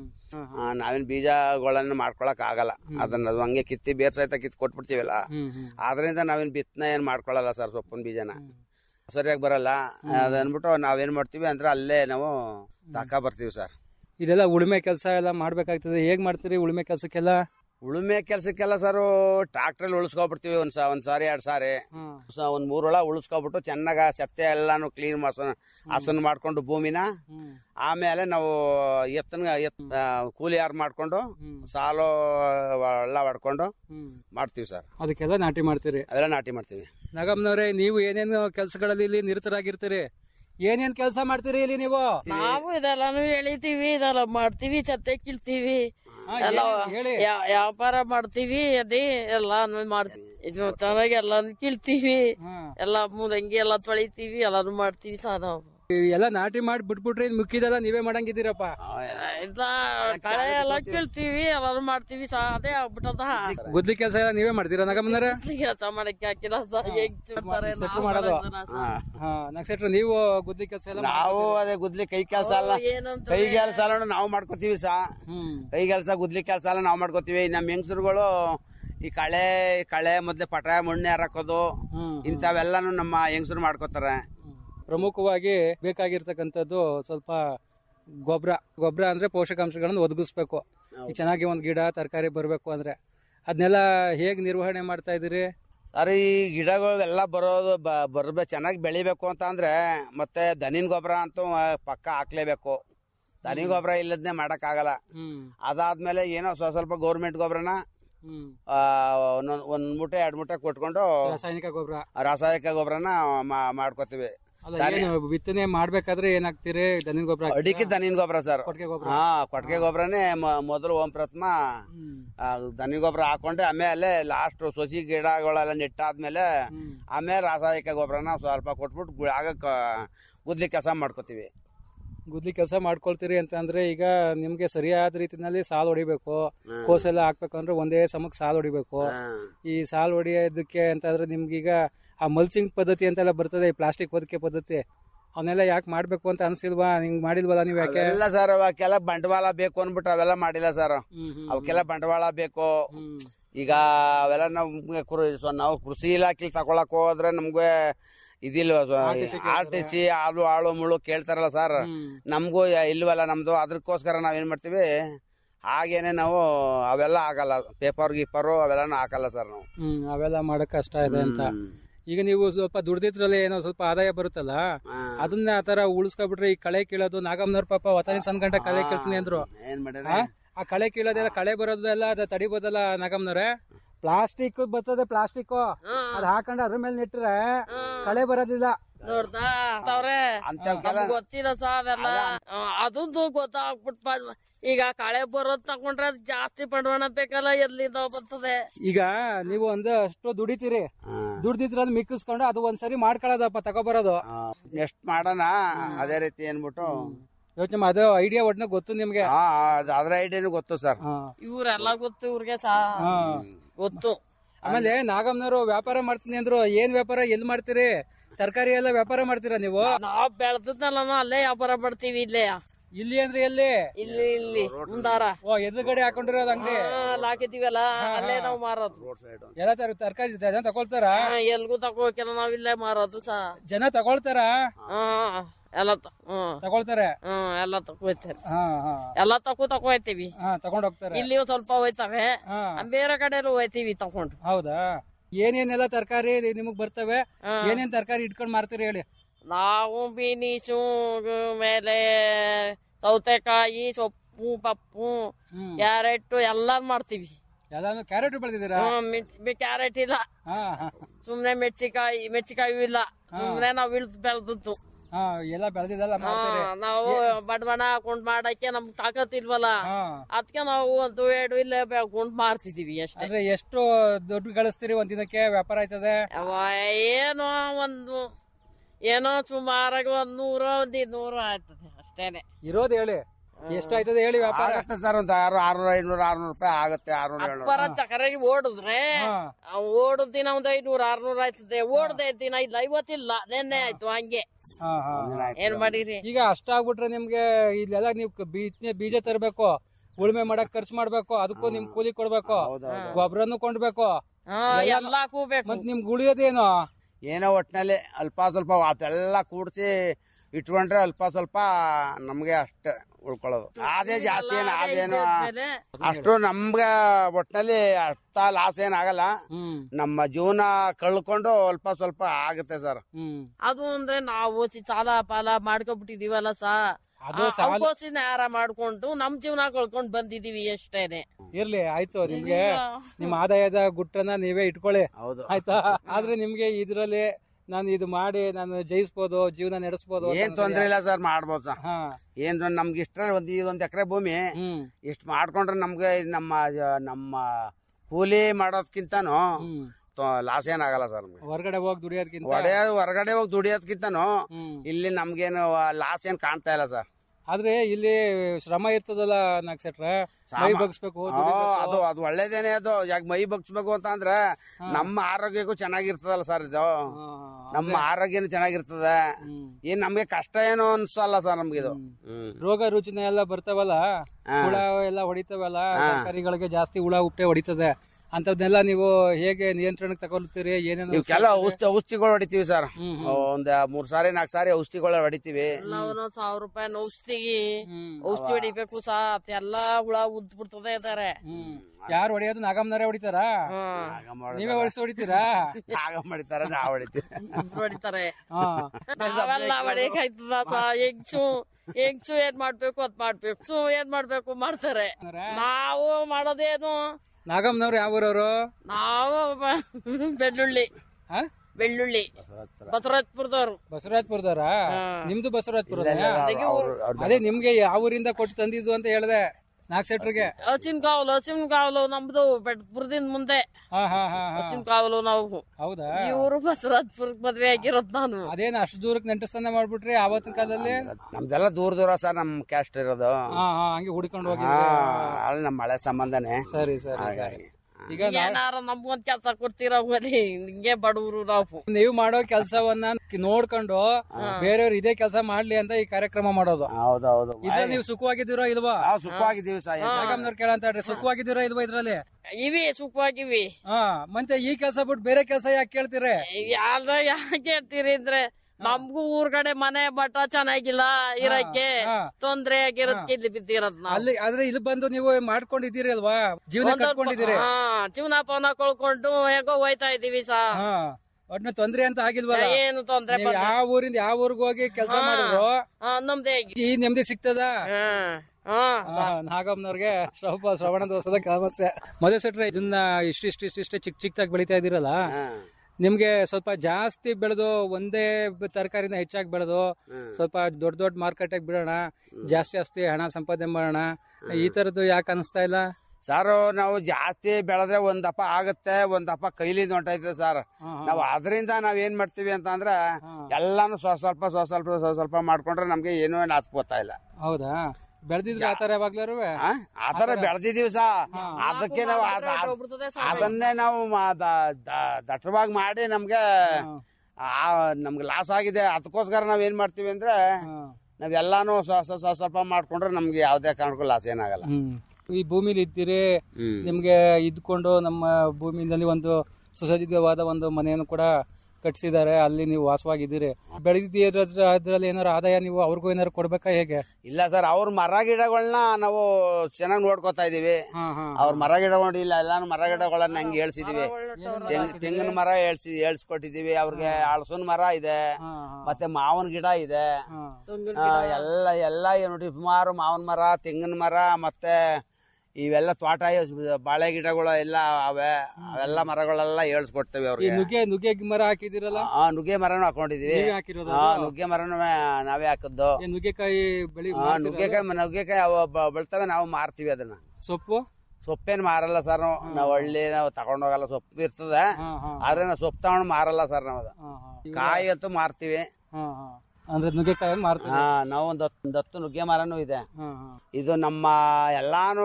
ಆ, ನಾವೇನ್ ಬೀಜಗಳನ್ನ ಮಾಡ್ಕೊಳಕ್ ಆಗಲ್ಲ ಅದನ್ನ ಅದು ಹಂಗೆ ಕಿತ್ತಿ ಬೇರ್ ಸಹಿತ ಕಿತ್ ಕೊಟ್ಬಿಡ್ತೀವಲ್ಲ ಆದ್ರಿಂದ ನಾವೇನ್ ಬಿತ್ತನ ಏನ್ ಮಾಡ್ಕೊಳಲ್ಲ ಸರ್ ಸೊಪ್ಪಿನ ಬೀಜನ ಸರಿಯಾಗಿ ಬರಲ್ಲ ಅದನ್ಬಿಟ್ಟು ನಾವೇನ್ ಮಾಡ್ತೀವಿ ಅಂದ್ರೆ ಅಲ್ಲೇ ನಾವು ತಾಕ ಬರ್ತೀವಿ ಸರ್ ಇದೆಲ್ಲ ಉಳುಮೆ ಕೆಲಸ ಎಲ್ಲ ಮಾಡ್ಬೇಕಾಗ್ತದೆ ಹೇಗ್ ಮಾಡ್ತೀರಿ ಉಳುಮೆ ಕೆಲಸಕ್ಕೆಲ್ಲ ಉಳುಮೆ ಕೆಲ್ಸಕ್ಕೆಲ್ಲ ಸರ್ ಟ್ರಾಕ್ಟ್ರಲ್ಲಿ ಉಳಿಸ್ಕೊಬಿಡ್ತೀವಿ ಒಂದ್ ಸ ಒಂದ್ ಸಾರಿ ಎರಡ್ ಸಾರಿ ಸ- ಒಂದ್ ಮೂರೊಳ ಉಳಿಸ್ಕೊಬಿಟ್ಟು ಚೆನ್ನಾಗ ಸೆಪ್ತೆ ಎಲ್ಲಾನು ಕ್ಲೀನ್ ಮಾಸ ಹಸನ್ ಮಾಡ್ಕೊಂಡು ಭೂಮಿನ ಆಮೇಲೆ ನಾವು ಎತ್ತನ ಎತ್ ಆ, ಕೂಲಿ ಯಾರು ಮಾಡ್ಕೊಂಡು ಸಾಲು ಎಲ್ಲ ಹೊಡ್ಕೊಂಡು ಮಾಡ್ತೀವಿ ಸರ್ ಅದಕ್ಕೆಲ್ಲ ನಾಟಿ ಮಾಡ್ತೀರಿ ಅದೆಲ್ಲ ನಾಟಿ ಮಾಡ್ತೀವಿ ನಾಗಮ್ಮನವ್ರೆ ನೀವು ಏನೇನು ಕೆಲಸಗಳಲ್ಲಿ ಇಲ್ಲಿ ನಿರತರಾಗಿರ್ತೀರಿ ಏನೇನ್ ಕೆಲಸ ಮಾಡ್ತೀರಿ ಇಲ್ಲಿ ನೀವು ನಾವು ಇದೆಲ್ಲಾನು ಎಳಿತೀವಿ ಇದೆಲ್ಲ ಮಾಡ್ತೀವಿ ಚತ್ತೆ ಕೀಳ್ತೀವಿ ಹಾ, ಎಲ್ಲ ಹೇಳಿ, ಹೇಳಿ. ಯಾ- ವ್ಯಾಪಾರ ಮಾಡ್ತೀವಿ ಅದೇ ಎಲ್ಲಾನು ಮಾಡ್ತೀವಿ ಇದು ಚೆನ್ನಾಗಿ ಎಲ್ಲಾನು ಕೀಳ್ತೀವಿ ಎಲ್ಲ ಮುದಂಗಿ ಎಲ್ಲ ತೊಳಿತೀವಿ ಎಲ್ಲಾನು ಮಾಡ್ತೀವಿ ಸಹ ನಾವು ಎಲ್ಲ ನಾಟಿ ಮಾಡಿ ಬಿಟ್ಬಿಟ್ರಿ ಇನ್ ಮಿಕ್ಕಿದೆಲ್ಲ ನೀವೇ ಮಾಡಂಗಿದ್ದೀರಪ್ಪ ಇಲ್ಲ ಕಳೆ ಎಲ್ಲ ಕೀಳ್ತೀವಿ ಎಲ್ಲಾನು ಮಾಡ್ತೀವಿ ಸಹ ಅದೇ ಆಗ್ಬಿಟ್ಟದ ಗುದ್ಲಿ ಕೆಲಸ ಎಲ್ಲ ನೀವೇ ಮಾಡ್ತೀರಾ ನಾಗಮ್ಮನವ್ರೆ ಕೆಲಸ ಮಾಡಕ್ಕೆ ಹಾಕಿಲ್ಲ ಸಹ ಹೆಂಗ್ ಚುಡ್ತಾರೆ ಸೆಟ್ಲ್ ಮಾಡೋದು ಹಾ ನಕ್ಸೆಟ್ರು ನೀವು ಗುದ್ಲಿ ಕೆಲಸ ಎಲ್ಲ ನಾವು ಅದೇ ಗುದ್ಲಿ ಕೈ ಕೆಲಸ ಅಲ್ಲ ಏನಂತ ಕೈ ಕೆಲಸ ಎಲ್ಲ ನಾವು ಮಾಡ್ಕೋತೀವಿ ಸಾ ಕೈ ಕೆಲಸ ಗುದ್ಲಿ ಕೆಲಸ ಎಲ್ಲ ನಾವು ಮಾಡ್ಕೋತೀವಿ ನಮ್ಮ ಹೆಂಗಸರುಗಳು ಈ ಕಳೆ ಕಳೆ ಮೊದ್ಲೇ ಪಟ ಮಣ್ಣೆ ಹಾಕೋದು ಇಂಥವೆಲ್ಲಾನು ನಮ್ಮ ಹೆಂಗಸರು ಮಾಡ್ಕೋತಾರೆ ಪ್ರಮುಖವಾಗಿ ಬೇಕಾಗಿರ್ತಕ್ಕಂಥದ್ದು ಸ್ವಲ್ಪ ಗೊಬ್ಬರ ಗೊಬ್ಬರ ಅಂದ್ರೆ ಪೋಷಕಾಂಶಗಳನ್ನು ಒದಗಿಸ್ಬೇಕು ಈ ಚೆನ್ನಾಗಿ ಒಂದು ಗಿಡ ತರಕಾರಿ ಬರಬೇಕು ಅಂದ್ರೆ ಅದನ್ನೆಲ್ಲ ಹೇಗ್ ನಿರ್ವಹಣೆ ಮಾಡ್ತಾ ಇದೀರಿ ಸರ್ ಈ ಗಿಡಗಳು ಎಲ್ಲ ಬರೋದು ಬರ್ಬೇಕು ಚೆನ್ನಾಗಿ ಬೆಳಿಬೇಕು ಅಂತ ಅಂದ್ರೆ ಮತ್ತೆ ದನಿನ ಗೊಬ್ಬರ ಅಂತೂ ಆ, ಪಕ್ಕ ಹಾಕ್ಲೇಬೇಕು ದನಿ ಗೊಬ್ಬರ ಇಲ್ಲದ್ನೇ ಮಾಡಕ್ಕಾಗಲ್ಲ ಅದಾದ್ಮೇಲೆ ಏನೋ ಸ್ವ ಸ್ವಲ್ಪ ಗೌರ್ಮೆಂಟ್ ಗೊಬ್ಬರನ ಒಂದೊಂದ್ ಒಂದ್ ಮೂಟೆ ಎರಡ್ ಮೂಟೆ ಕೊಟ್ಕೊಂಡು ರಾಸಾಯನಿಕ ಗೊಬ್ಬರ ರಾಸಾಯನಿಕ ಗೊಬ್ಬರನ ಮಾಡ್ಕೋತೀವಿ ಅಲ್ಲ ಏನು ಬಿತ್ತನೆ ಮಾಡ್ಬೇಕಾದ್ರೆ ಏನಾಗ್ತೀರಿ ದನಿನ ಗೊಬ್ಬರ ಅಡಿಕೆ ದನಿನ ಗೊಬ್ಬರ ಸರ್ ಕೊಟ್ಟಿಗೆ ಗೊಬ್ಬರ ಹಾ ಕೊಟ್ಟಿಗೆ ಗೊಬ್ಬರನೇ ಮೊದಲು ಓಂ ಪ್ರಥಮ ಆ, ದನಿ ಗೊಬ್ಬರ ಹಾಕೊಂಡೆ ಆಮೇಲೆ ಲಾಸ್ಟ್ ಸೊಸಿ ಗಿಡಗಳೆಲ್ಲ ನೆಟ್ಟಾದ್ಮೇಲೆ ಆಮೇಲೆ ರಾಸಾಯನಿಕ ಗೊಬ್ಬರನ ಸ್ವಲ್ಪ ಕೊಟ್ಬಿಟ್ಟು ಗು- ಆಗ ಕ- ಗುದ್ಲಿ ಕೆಲಸ ಮಾಡ್ಕೋತೀವಿ ಗುದ್ಲಿ ಕೆಲಸ ಮಾಡ್ಕೊಳ್ತೀರಿ ಅಂತ ಅಂದ್ರೆ ಈಗ ನಿಮ್ಗೆ ಸರಿಯಾದ ರೀತಿನಲ್ಲಿ ಸಾಲ್ ಹೊಡಿಬೇಕು ಕೋಸೆಲ್ಲ ಹಾಕ್ಬೇಕು ಅಂದ್ರೆ ಒಂದೇ ಸಮಕ್ ಸಾಲ್ ಹೊಡಿಬೇಕು ಈ ಸಾಲ್ ಹೊಡಿಯೋದಕ್ಕೆ ಅಂತಂದ್ರೆ ನಿಮ್ಗೀಗ ಆ ಮಲ್ಚಿಂಗ್ ಪದ್ಧತಿ ಅಂತೆಲ್ಲ ಬರ್ತದೆ ಈ ಪ್ಲಾಸ್ಟಿಕ್ ಹೊದಿಕೆ ಪದ್ಧತಿ ಅವನ್ನೆಲ್ಲ ಯಾಕೆ ಮಾಡ್ಬೇಕು ಅಂತ ಅನ್ಸಿಲ್ವಾ ಹಿಂಗ್ ಮಾಡಿಲ್ವಲ್ಲ ನೀವ್ ಯಾಕೆ ಎಲ್ಲ ಸರ್ ಅವಕ್ಕೆಲ್ಲ ಬಂಡವಾಳ ಬೇಕು ಅನ್ಬಿಟ್ಟು ಅವೆಲ್ಲ ಮಾಡಿಲ್ಲ ಸರ್ ಅವಕ್ಕೆಲ್ಲ ಬಂಡವಾಳ ಬೇಕು ಈಗ ಅವೆಲ್ಲ ನಾವು ಕುರು ಸೊ ನಾವು ಕೃಷಿ ಇಲಾಖೆಲಿ ತಗೊಳಕ್ ಹೋದ್ರೆ ನಮ್ಗೆ ಇದಿಲ್ವ ಆರ್ ಟಿ ಸಿ ಹಾಲು ಆಳು ಮುಳು ಕೇಳ್ತಾರಲ್ಲ ಸರ್ ನಮಗೂ ಇಲ್ವಲ್ಲ ನಮ್ದು ಅದಕ್ಕೋಸ್ಕರ ನಾವೇನ್ ಮಾಡ್ತೀವಿ ಹಾಗೇನೆ ನಾವು ಅವೆಲ್ಲ ಆಗಲ್ಲ ಪೇಪರ್ ಗೀಪರು ಅವೆಲ್ಲ ಹಾಕಲ್ಲ ಸರ್ ನಾವು ಹ್ಮ್ ಅವೆಲ್ಲ ಮಾಡಕ್ ಕಷ್ಟ ಇದೆ ಅಂತ ಈಗ ನೀವು ಸ್ವಲ್ಪ ದುಡ್ದಿದ್ರಲ್ಲಿ ಏನೋ ಸ್ವಲ್ಪ ಆದಾಯ ಬರುತ್ತಲ್ಲ ಅದನ್ನ ಆತರ ಉಳಿಸ್ಕೊಬಿಟ್ರೆ ಈ ಕಳೆ ಕೀಳೋದು ನಾಗಮ್ಮನವ್ರ ಪಾಪ ವತನಿ ಸಣ್ಣ ಗಂಟೆ ಕಳೆ ಕೀಳ್ತೀನಿ ಅಂದ್ರು ಏನ್ ಮಾಡ್ಯಾರ ಆ? ಆ ಕಳೆ ಕೀಳೋದೆಲ್ಲ ಕಳೆ ಬರೋದೆಲ್ಲ ಅದ ತಡಿಬೋದಲ್ಲ ನಾಗಮ್ಮನವ್ರೆ ಪ್ಲಾಸ್ಟಿಕ್ ಬರ್ತದೆ ಪ್ಲಾಸ್ಟಿಕ್ ಅದ್ ಹಾಕೊಂಡು ಅದ್ರ ಮೇಲೆ ನೆಟ್ರೆ ಕಳೆ ಬರೋದಿಲ್ಲ ನೋಡ್ದಾ ಅವ್ರೆ ನಮ್ಗ್ ಗೊತ್ತಿಲ್ಲ ಸಾ ಅವೆಲ್ಲ ಅದೊಂದು ಗೊತ್ತಾಗ್ಬಿಟ್ ಬ- ಈಗ ಕಳೆ ಬರೋದ್ ತಗೊಂಡ್ರೆ ಅದ್ ಜಾಸ್ತಿ ಬಂಡವಾಳ ಬೇಕಲ್ಲ ಎಲ್ಲಿಂದ ಬರ್ತದೆ ಈಗ ನೀವು ಒಂದು ಅಷ್ಟು ದುಡಿತೀರಿ ದುಡ್ದಿದ್ರ ಮಿಕ್ಕಿಸ್ಕೊಂಡು ಅದು ಒಂದ್ಸರಿ ಮಾಡ್ಕೊಳ್ಳೋದಪ್ಪ ತಗೊಬರೋದು ನೆಕ್ಸ್ಟ್ ಮಾಡೋಣ ಅದೇ ರೀತಿ ಏನ್ಬಿಟ್ಟು ಯೋಚನೆ ಅದು ಐಡಿಯಾ ಒಟ್ನ ಗೊತ್ತು ನಿಮ್ಗೆ ಹಾ ಅದ್- ಅದ್ರ ಐಡಿಯಾನು ಗೊತ್ತು ಸರ್ ಇವ್ರೆಲ್ಲ ಗೊತ್ತು ಇವ್ರಿಗೆ ಸಾ ಗೊತ್ತು ಆಮೇಲೆ ನಾಗಮ್ಮನವರು ವ್ಯಾಪಾರ ಮಾಡ್ತೀನಿ ಅಂದ್ರು ಏನ್ ವ್ಯಾಪಾರ ಎಲ್ಲಿ ಮಾಡ್ತೀರಿ ತರಕಾರಿ ಎಲ್ಲ ವ್ಯಾಪಾರ ಮಾಡ್ತೀರಾ ನೀವು ನಾವ್ ಬೆಳ್ದದ್ನಲ್ಲ ಅಲ್ಲೇ ವ್ಯಾಪಾರ ಮಾಡ್ತೀವಿ ಇಲ್ಲೇ ಇಲ್ಲಿ ಅಂದ್ರೆ ಎಲ್ಲಿ ಇಲ್ಲಿ ಇಲ್ಲಿ ಮುಂದಾರ ಓ ಎದುರುಗಡೆ ಹಾಕೊಂಡಿರೋದು ಅಂಗಡಿ ಅಲ್ಲಿ ಹಾಕಿದೀವಲ್ಲ ಅಲ್ಲೇ ನಾವ್ ಮಾರೋದು ಎಲ್ಲ ತರ ತರಕಾರಿ ಜನ ತಗೊಳ್ತಾರ ಹಾ, ಎಲ್ಗೂ ತಗೋಕಿಲ್ಲ ನಾವ್ ಇಲ್ಲೇ ಮಾರೋದು ಸಾ ಜನ ತಗೊಳ್ತಾರ ಹಾ ಎಲ್ಲ ತ- ಹ್ಮ್ ತಗೊಳ್ತಾರೆ ಹ್ಮ್ ಎಲ್ಲ ತಗೋಯ್ತಾರೆ ಹಾ ಹಾ ಎಲ್ಲ ತಗೋ ತಗೋಯ್ತೀವಿ ಹಾ ತಗೊಂಡ್ ಹೋಗ್ತಾರೆ ಇಲ್ಲಿ ಒಂದ್ ಸ್ವಲ್ಪ ಹೋಯ್ತವೆ ಹಾ. ಬೇರೆ ಕಡೆಯಲ್ಲೂ ಹೋಯ್ತೀವಿ ತಗೊಂಡು ಹೌದಾ ಏನೇನೆಲ್ಲ ತರಕಾರಿ ನಿಮಗ್ ಬರ್ತವೆ ಏನೇನ್ ತರಕಾರಿ ಇಟ್ಕೊಂಡ್ ಮಾರ್ತೀರಿ ಹೇಳಿ ನಾವು ಬೀನೀಸು ಮೇಲೆ ಸೌತೆಕಾಯಿ ಸೊಪ್ಪು ಪಪ್ಪು ಕ್ಯಾರೆಟ್ ಎಲ್ಲ ಮಾಡ್ತೀವಿ ಎಲ್ಲಾನು ಕ್ಯಾರೆಟ್ ಬೆಳೆದಿದ್ದೀರಾ ಹ್ಮ್, ಮೆಣ್- ಕ್ಯಾರೆಟ್ ಇಲ್ಲ ಹಾ ಹಾ ಸುಮ್ನೆ ಮೆಣಸಿಕಾಯಿ ಮೆಣಸಿಕಾಯಿ ಇಲ್ಲ ಸುಮ್ನೆ ನಾವ್ ಇಳ್ದು ಬೆಳ್ದದ್ದು ಹಾ ಎಲ್ಲ ಬೆಳೆದಿದ್ದೆಲ್ಲ ಹಾ, ಮಾಡ್ತೀರಿ ನಾವು ಬಡವಣ ಹಾಕೊಂಡ್ ಮಾಡಕ್ಕೆ ನಮ್ಗ್ ತಾಕತ್ತಿಲ್ವಲ್ಲ ಅದಕ್ಕೆ ನಾವು ಒಂದು ಎರಡು ಇಲ್ಲೇ ಬೆಳ್ಕೊಂಡ್ ಮಾರ್ತಿದೀವಿ ಅಷ್ಟೇ ಅಂದ್ರೆ ಎಷ್ಟು ದುಡ್ಡು ಗಳಿಸ್ತೀರಿ ಒಂದ್ ದಿನಕ್ಕೆ ವ್ಯಾಪಾರ ಆಯ್ತದೆ ಅವ ಏನೋ ಒಂದು ಏನೋ ಸುಮಾರಾಗಿ ಒಂದ್ ನೂರ ಒಂದ್ ಇನ್ನೂರು ಆಯ್ತದೆ ಅಷ್ಟೇನೆ ಇರೋದು ಹೇಳಿ ಎಷ್ಟಾಯ್ತದೆ ಹೇಳಿ ವ್ಯಾಪಾರ ಆಗುತ್ತೆ ಸರ್ ಒಂದು ಆರು ಆರ್ನೂರ ಐನೂರ ಆರ್ನೂರು ರೂಪಾಯಿ ಆಗುತ್ತೆ ಆರ್ನೂರ ಏಳ್ನೂರು ಅಪ್ಪರ ಚಕರಾಗಿ ಓಡಿದ್ರೆ ಓಡದ್ ದಿನ ಒಂದ್ ಐನೂರ ಆರ್ನೂರ ಆಯ್ತದೆ ಓಡದೆ ದಿನ ಇಲ್ಲ ಐವತ್ತಿಲ್ಲ ನಿನ್ನೆ ಆಯ್ತು ಹಂಗೆ ಹಾ, ಹಾ, ಹಾ. ಏನ್ ಮಾಡಿರಿ ಈಗ ಅಷ್ಟಾಗ್ಬಿಟ್ರೆ ನಿಮ್ಗೆ ಇಲ್ಲೆಲ್ಲ ನೀವು ಕ- ಬೀಜ ಬೀಜ ತರಬೇಕು ಉಳುಮೆ ಮಾಡಕ್ ಖರ್ಚು ಮಾಡ್ಬೇಕು ಅದಕ್ಕೂ ನಿಮ್ ಕೂಲಿ ಕೊಡ್ಬೇಕು ಗೊಬ್ಬರನು ಕೊಂಡ್ಬೇಕು ಹಾ, ಎಲ್ಲ- ಎಲ್ಲಾ ಕೂಬೇಕು ಮತ್ ನಿಮ್ಗೆ ಉಳಿಯೋದೇನು ಏನೋ ಒಟ್ಟಿನಲ್ಲಿ ಅಲ್ಪ ಸ್ವಲ್ಪ ಅದೆಲ್ಲ ಕೂಡಿಸಿ ಇಟ್ಕೊಂಡ್ರೆ ಅಲ್ಪ ಸ್ವಲ್ಪ ನಮ್ಗೆ ಅಷ್ಟೇ ಉಳ್ಕೊಳ್ಳೋದು ಅದೇ ಜಾಸ್ತಿ ಏನು ಅದೇನು ಅಷ್ಟು ನಮ್ಗೆ ಒಟ್ಟಿನಲ್ಲಿ ಅಷ್ಟ ಲಾಸ್ ಏನಾಗಲ್ಲ ನಮ್ಮ ಜೀವನ ಕಳ್ಕೊಂಡು ಅಲ್ಪ ಸ್ವಲ್ಪ ಆಗುತ್ತೆ ಸರ್ ಅದು ಅಂದ್ರೆ ನಾವು ಚಿ- ಸಾಲ ಪಾಲ ಮಾಡ್ಕೊಬಿಟ್ಟಿದೀವಲ್ಲ ಸಾ ಅದು ಸಾಲ- ಅವಕೋಸಿ ನೇರ ಮಾಡ್ಕೊಂಡು ನಮ್ ಜೀವನ ಕಳ್ಕೊಂಡ್ ಬಂದಿದೀವಿ ಅಷ್ಟೇನೆ ಇರ್ಲಿ ಆಯ್ತು ನಿಮ್ಗೆ ನಿಮ್ ಆದಾಯದ ಗುಟ್ಟನ್ನ ನೀವೇ ಇಟ್ಕೊಳ್ಳಿ ಆಯ್ತಾ ಆದ್ರೆ ನಿಮ್ಗೆ ಇದ್ರಲ್ಲಿ ನಾನು ಇದು ಮಾಡಿ ನಾನು ಜಯಿಸ್ಬೋದು ಜೀವನ ನಡೆಸ್ಬೋದು ಅಂತ ಏನ್ ತೊಂದ್ರೆ ಇಲ್ಲ ಸರ್ ಮಾಡ್ಬೋದು ಸರ್ ಹಾ. ಏನ್ ನಮ್ಗೆ ಇಷ್ಟ ಒಂದ್ ಇದೊಂದ್ ಎಕರೆ ಭೂಮಿ ಇಷ್ಟ ಮಾಡ್ಕೊಂಡ್ರೆ ನಮ್ಗೆ ನಮ್ಮ ನಮ್ಮ ಕೂಲಿ ಮಾಡೋದ್ಕಿಂತನೂ ಲಾಸ್ ಏನಾಗಲ್ಲ ಸರ್ ನಮ್ಗೆ ಹೊರಗಡೆ ಹೋಗಿ ದುಡಿಯೋದ್ಕಿಂತ ಹೊಡೆ ಹೊರಗಡೆ ಹೋಗಿ ದುಡಿಯೋದ್ಕಿಂತನೂ ಇಲ್ಲಿ ನಮ್ಗೇನು ಲಾಸ್ ಏನ್ ಕಾಣ್ತಾ ಇಲ್ಲ ಸರ್ ಆದ್ರೆ ಇಲ್ಲಿ ಶ್ರಮ ಇರ್ತದಲ್ಲ ನಕ್ಸೆಟ್ರೆ ಮೈ ಬಗ್ಸ್ಬೇಕು ಆ, ದುಡಿಬೇಕು. ಅದು ಅದು ಒಳ್ಳೇದೇನೆ ಅದು ಯಾಕೆ ಮೈ ಬಗ್ಸ್ಬೇಕು ಅಂತ ಅಂದ್ರೆ ನಮ್ಮ ಆರೋಗ್ಯಕ್ಕೂ ಚೆನ್ನಾಗಿರ್ತದಲ್ಲ ಸರ್ ಇದು ನಮ್ಮ ಆರೋಗ್ಯನೂ ಚೆನ್ನಾಗಿರ್ತದೆ ಏನ್ ನಮ್ಗೆ ಕಷ್ಟ ಏನು ಅನ್ಸಲ್ಲ ಸರ್ ನಮ್ಗೆ ಇದು ಹ್ಮ್ ರೋಗ ರುಚಿನ ಎಲ್ಲ ಬರ್ತಾವಲ್ಲ ಹುಳ ಎಲ್ಲ ಹೊಡಿತಾವಲ್ಲ ತರಕಾರಿಗಳಿಗೆ ಜಾಸ್ತಿ ಹುಳ ಉಪ್ಪೆ ಹೊಡಿತದೆ ಅಂತದ್ನೆಲ್ಲ ನೀವು ಹೇಗೆ ನಿಯಂತ್ರಣಕ್ಕೆ ತಗೊಳ್ತೀರಿ ಏನೇನು ಇವಕ್ಕೆಲ್ಲ ಔಷಧಿ ಔಷಧಿಗಳು ಹೊಡಿತೀವಿ ಸರ್ ಒಂದ್ ಮೂರ್ ಸಾರಿ ನಾಲ್ಕು ಸಾರಿ ಔಷಧಿಗಳು ಹೊಡಿತೀವಿ ನಾವು ಸಾವಿರ ರೂಪಾಯಿ ಔಷಧಿಗೆ ಔಷಧಿ ಹೊಡಿಬೇಕು ಸಾ ಎಲ್ಲಾ ಹುಳ ಉದ್ ಬಿಡ್ತದೆ ಇದಾರೆ ಯಾರು ಹೊಡೆಯೋದು ನಾಗಮ್ಮನವರೇ ಹೊಡಿತಾರಾ ನೀವೇ ಹೊಡಿಸಿ ಹೊಡಿತೀರಾ ಆಗ ಮಾಡಿತಾರೆ ನಾವ್ ಹೊಡಿತೀವಿ ಹೊಡಿತಾರೆ ಹಾ. ನಾವೆಲ್ಲ ಹೊಡಿಯಕಾಯ್ತದ ಸಾ ಹೆಂಗ್ಸು ಹೆಂಗ್ಸು ಏನ್ ಮಾಡ್ಬೇಕು ಅದ್ ಮಾಡ್ಬೇಕು ಸೊ ಏನ್ ಮಾಡ್ಬೇಕು ಮಾಡ್ತಾರೆ ನಾವು ಮಾಡೋದೇನು ನಾಗಮ್ಮನವ್ರು ಯಾವ ಊರವ್ರು ನಾವು ಬ- ಬೆಳ್ಳುಳ್ಳಿ ಹಾ? ಬೆಳ್ಳುಳ್ಳಿ ಬಸವರಾಜ್ಪುರದವ್ರು ಬಸವರಾಜ್ಪುರದವ್ರ ನಿಮ್ದು ಬಸವರಾಜ್ಪುರ ಇಲ್ಲ, ಇಲ್ಲ, ಅವ್ರು- ಅವ್ರು- ಅವ್ರು- ಅದೇ ನಿಮ್ಗೆ ಯಾವ ಊರಿಂದ ಕೊಟ್ಟು ತಂದಿದ್ದು ಅಂತ ಹೇಳ್ದೆ ನಾಲ್ಕು ಸೆಟ್ರಿಗೆ ಹಸಿನ ಕಾವಲು ಹಸಿನ ಕಾವಲು ನಮ್ದು ಬೆಟ್ಟಪುರದಿಂದ ಮುಂದೆ ಹಾ ಹಾ ಹಾ ಹಾ ಹಸಿನ ಕಾವಲು ನಾವು ಹೌದಾ ಇವರು ಬಸವರಾಜ್ಪುರಕ್ಕೆ ಮದ್ವೆ ಆಗಿರೋದ್ ನಾನು ಅದೇನು ಅಷ್ಟು ದೂರಕ್ಕೆ ನೆಂಟಸ್ಥಾನ ಮಾಡ್ಬಿಟ್ರಿ ಆವತ್ತಿನ ಕಾಲದಲ್ಲಿ ನಮ್ದೆಲ್ಲ ದೂರ ದೂರ ಸರ್ ನಮ್ ಕ್ಯಾಸ್ಟ್ ಇರೋದು ಹಾ ಹಾ ಹಂಗೆ ಹುಡ್ಕೊಂಡು ಹೋಗಿ ಹಾ, ಅಲ್ಲಿ ನಮ್ಮ ಮಳೆ ಸಂಬಂಧನೇ ಸರಿ ಸರಿ ಹಾಗಾಗಿ. ಈಗ ನಾ- ಏನಾರ ನಮ್ಗೊಂದ್ ಕೆಲ್ಸ ಕೊಡ್ತೀರ ಹೋಗಿ ಹಿಂಗೆ ಬಡವರು ನಾವು ನೀವು ಮಾಡೋ ಕೆಲಸವನ್ನ ನೋಡ್ಕೊಂಡು ಬೇರೆಯವ್ರು ಇದೇ ಕೆಲಸ ಮಾಡ್ಲಿ ಅಂತ ಈ ಕಾರ್ಯಕ್ರಮ ಮಾಡೋದು ಹೌದೌದು ಇದ್ರಲ್ಲಿ ನೀವು ಸುಖವಾಗಿದ್ದೀರೋ ಇಲ್ವಾ ನಾವು ಸುಖವಾಗಿದ್ದೀವಿ ಸರ್ ನಾಗಮ್ಮನವ್ರು ಕೇಳಂತ ಹೇಳ್ರಿ ಸುಖವಾಗಿದ್ದೀರೋ ಇಲ್ವಾ ಇದ್ರಲ್ಲಿ ಇವಿ ಸುಖವಾಗಿವಿ ಹಾ ಮತ್ತೆ ಈ ಕೆಲಸ ಬಿಟ್ಟು ಬೇರೆ ಕೆಲಸ ಯಾಕೆ ಕೇಳ್ತೀರಿ ಯಾರ್ದ ಯಾಕೆ ಹೇಳ್ತೀರಿ ಅಂದ್ರೆ ನಮ್ಗೂ ಊರ್ಗಡೆ ಮನೆ ಮಠ ಚೆನ್ನಾಗಿಲ್ಲ ಇರಕ್ಕೆ ತೊಂದ್ರೆ ಆಗಿರೋದಕ್ಕೆ ಇಲ್ಲಿ ಬಿದ್ದಿರೋದ್ ನಾವು ಅಲ್ಲಿ ಆದ್ರೆ ಇಲ್ಲಿ ಬಂದು ನೀವು ಮಾಡ್ಕೊಂಡಿದ್ದೀರಿ ಅಲ್ವಾ ಜೀವನ ಒಂದೊಂದ್ ಕಟ್ಕೊಂಡಿದ್ದೀರಿ ಹಾ ಜೀವನ ಪವನ ಕಳ್ಕೊಂಡು ಹೆಂಗೋ ಹೋಯ್ತಾ ಇದೀವಿ ಸಾ ಹಾ ಒಟ್ನ ತೊಂದ್ರೆ ಅಂತ ಆಗಿಲ್ವಲ್ಲ ಏನು ತೊಂದ್ರೆ ನೀವು ಪಂದ್ರೆ. ಯಾವ ಊರಿಂದ ಯಾವ ಊರಿಗೆ ಹೋಗಿ ಕೆಲಸ ಹಾ. ಮಾಡಿದ್ರು ಹಾ, ನಮ್ದೇ ಈ ನೆಮ್ಮದಿ ಸಿಗ್ತದ ಹಾ ನಾಗಮ್ಮನವ್ರಿಗೆ ಸ್ವಲ್ಪ ಶ್ರವಣ ದೋಷದ ಸಮಸ್ಯೆ ಮದುವೆ ಸೆಟ್ರೆ ಇದನ್ನ ಇಷ್ಟ ಇಷ್ಟ ಇಷ್ಟ ಇಷ್ಟ ಚಿಕ್ಕ ಚಿಕ್ಕದಾಗಿ ಬೆಳಿತಾ ಇದೀರಲ್ಲ ನಿಮ್ಗೆ ಸ್ವಲ್ಪ ಜಾಸ್ತಿ ಬೆಳೆದು ಒಂದೇ ಬ- ತರಕಾರಿನ ಹೆಚ್ಚಾಗಿ ಬೆಳೆದು ಸ್ವಲ್ಪ ದೊಡ್ಡ ದೊಡ್ಡ ಮಾರ್ಕೆಟ್ ಬಿಡೋಣ ಜಾಸ್ತಿ ಜಾಸ್ತಿ ಹಣ ಸಂಪಾದನೆ ಮಾಡೋಣ ಈ ತರದ್ದು ಯಾಕೆ ಅನಿಸ್ತಾ ಇಲ್ಲ ಸರ್ ನಾವು ಜಾಸ್ತಿ ಬೆಳೆದ್ರೆ ಒಂದಪ್ಪ ಆಗುತ್ತೆ ಒಂದಪ್ಪ ಕೈಲಿಂದ ಹೊಂಟೈತೆ ಸರ್ ನಾವು ಅದರಿಂದ ನಾವ್ ಏನ್ ಮಾಡ್ತೀವಿ ಅಂತ ಅಂದ್ರೆ ಎಲ್ಲಾನು ಸ್ವ ಸ್ವಲ್ಪ ಸ್ವ ಸ್ವಲ್ಪ ಸ್ವ ಸ್ವಲ್ಪ ಮಾಡ್ಕೊಂಡ್ರೆ ನಮ್ಗೆ ಏನೂ ನಾಸ್ ಗೊತ್ತಾ ಇಲ್ಲ ಹೌದಾ ಬೆಳೆದಿದ್ರೆ ಆತರ ಯಾವಾಗ್ಲಾರು ಆತರ ಬೆಳೆದಿದೀವಿ ಸಾ ಅದಕ್ಕೆ ನಾವು ಅದ- ಅದ್- ಅದನ್ನೇ ನಾವು ಮ- ದ- ದ- ದಟ್ಟವಾಗಿ ಮಾಡಿ ನಮ್ಗೆ ಆ ನಮ್ಗೆ ಲಾಸ್ ಆಗಿದೆ ಅದಕ್ಕೋಸ್ಕರ ನಾವ್ ಏನ್ ಮಾಡ್ತೀವಿ ಅಂದ್ರೆ ನಾವೆಲ್ಲಾನು ಸ್ವ ಸ್ವ ಸ್ವ ಸ್ವಲ್ಪ ಮಾಡ್ಕೊಂಡ್ರೆ ನಮ್ಗೆ ಯಾವ್ದೇ ಕಾರಣಕ್ಕೂ ಲಾಸ್ ಏನಾಗಲ್ಲ ಹ್ಮ್ ಈ ಭೂಮಿಲಿ ಇದ್ದೀರಿ ನಿಮ್ಗೆ ಇದ್ಕೊಂಡು ನಮ್ಮ ಭೂಮಿನಲ್ಲಿ ಒಂದು ಸುಸಜ್ಜಿತವಾದ ಒಂದು ಮನೆಯನ್ನು ಕೂಡ ಕಟ್ಸಿದ್ದಾರೆ ಅಲ್ಲಿ ನೀವು ವಾಸವಾಗಿದ್ದೀರಿ ಬೆಳೆದಿರೋದ್ರ ಅದ್ರಲ್ಲಿ ಏನಾರು ಆದಾಯ ನೀವು ಅವ್ರಿಗೂ ಏನಾರು ಕೊಡ್ಬೇಕಾ ಹೇಗೆ ಇಲ್ಲ ಸರ್ ಅವ್ರ ಮರ ಗಿಡಗಳನ್ನ ನಾವು ಚೆನ್ನಾಗಿ ನೋಡ್ಕೋತಾ ಇದೀವಿ ಅವ್ರ ಮರ ಗಿಡಗಳು ಇಲ್ಲ ಎಲ್ಲಾನು ಮರ ಗಿಡಗಳನ್ನ ಹಂಗೆ ಹೇಳ್ಸಿದೀವಿ ತೆಂಗ್- ತೆಂಗಿನ ಮರ ಹೇಳ್ಸಿ ಹೇಳ್ಸ್ಕೊಟ್ಟಿದೀವಿ ಅವ್ರಿಗೆ ಹಳಸಿನ ಮರ ಇದೆ ಮತ್ತೆ ಮಾವಿನ ಗಿಡ ಇದೆ ಆ, ಎಲ್ಲ ಎಲ್ಲ ಏನ್ ನೋಡಿ ಸುಮಾರು ಮಾವಿನ ಮರ ತೆಂಗಿನ ಮರ ಮತ್ತೆ ಇವೆಲ್ಲ ತೋಟ ಇವ್- ಬಾಳೆ ಗಿಡಗಳು ಎಲ್ಲ ಅವೆ ಅವೆಲ್ಲ ಮರಗಳೆಲ್ಲ ಏಳ್ಸ್ಕೊಡ್ತೇವೆ ಈ ಅವ್ರಿಗೆ ನುಗ್ಗೆ ನುಗ್ಗೆ ಮರ ಹಾಕಿದಿರಲ್ಲ ಆ ನುಗ್ಗೆ ಮರನು ಹಾಕೊಂಡಿದೀವಿ ನೀವೇ ಹಾಕಿರೋದು ಆ ಅದು? ನುಗ್ಗೆ ಮರನು ನಾವೇ ಹಾಕದ್ದು ಏನ್ ನುಗ್ಗೆಕಾಯಿ ಬೆಳಿ ಆ, ನುಗ್ಗೆಕಾಯಿ ನುಗ್ಗೆಕಾಯಿ ಅವು ಬ- ಬೆಳ್ತವೆ ನಾವು ಮಾರ್ತೀವಿ ಅದನ್ನ ಸೊಪ್ಪು ಸೊಪ್ಪೇನ್ ಮಾರಲ್ಲ ಸರ್ ನಾವು ನಾವು ಹಳ್ಳಿ ನಾವು ತಗೊಂಡೋಗಲ್ಲ ಸೊಪ್ಪು ಇರ್ತದೆ ಆದ್ರೆ ನಾವು ಸೊಪ್ಪು ತಗೊಂಡು ಮಾರಲ್ಲ ಸರ್ ನಾವು ಅದು ಕಾಯಿ ಅಂತೂ ಮಾರ್ತೀವಿ ಹಾ ಹಾ ಅಂದ್ರೆ ನುಗ್ಗೆಕಾಯಿ ಮಾರ್ತೀವಿ ಹಾ ನಾವು ಒಂದ್ ಹತ್ತು ಒಂದ್ ಹತ್ತು ನುಗ್ಗೆ ಮರನೂ ಇದೆ ಹಾ ಹಾ ಇದು ನಮ್ಮ ಎಲ್ಲಾನು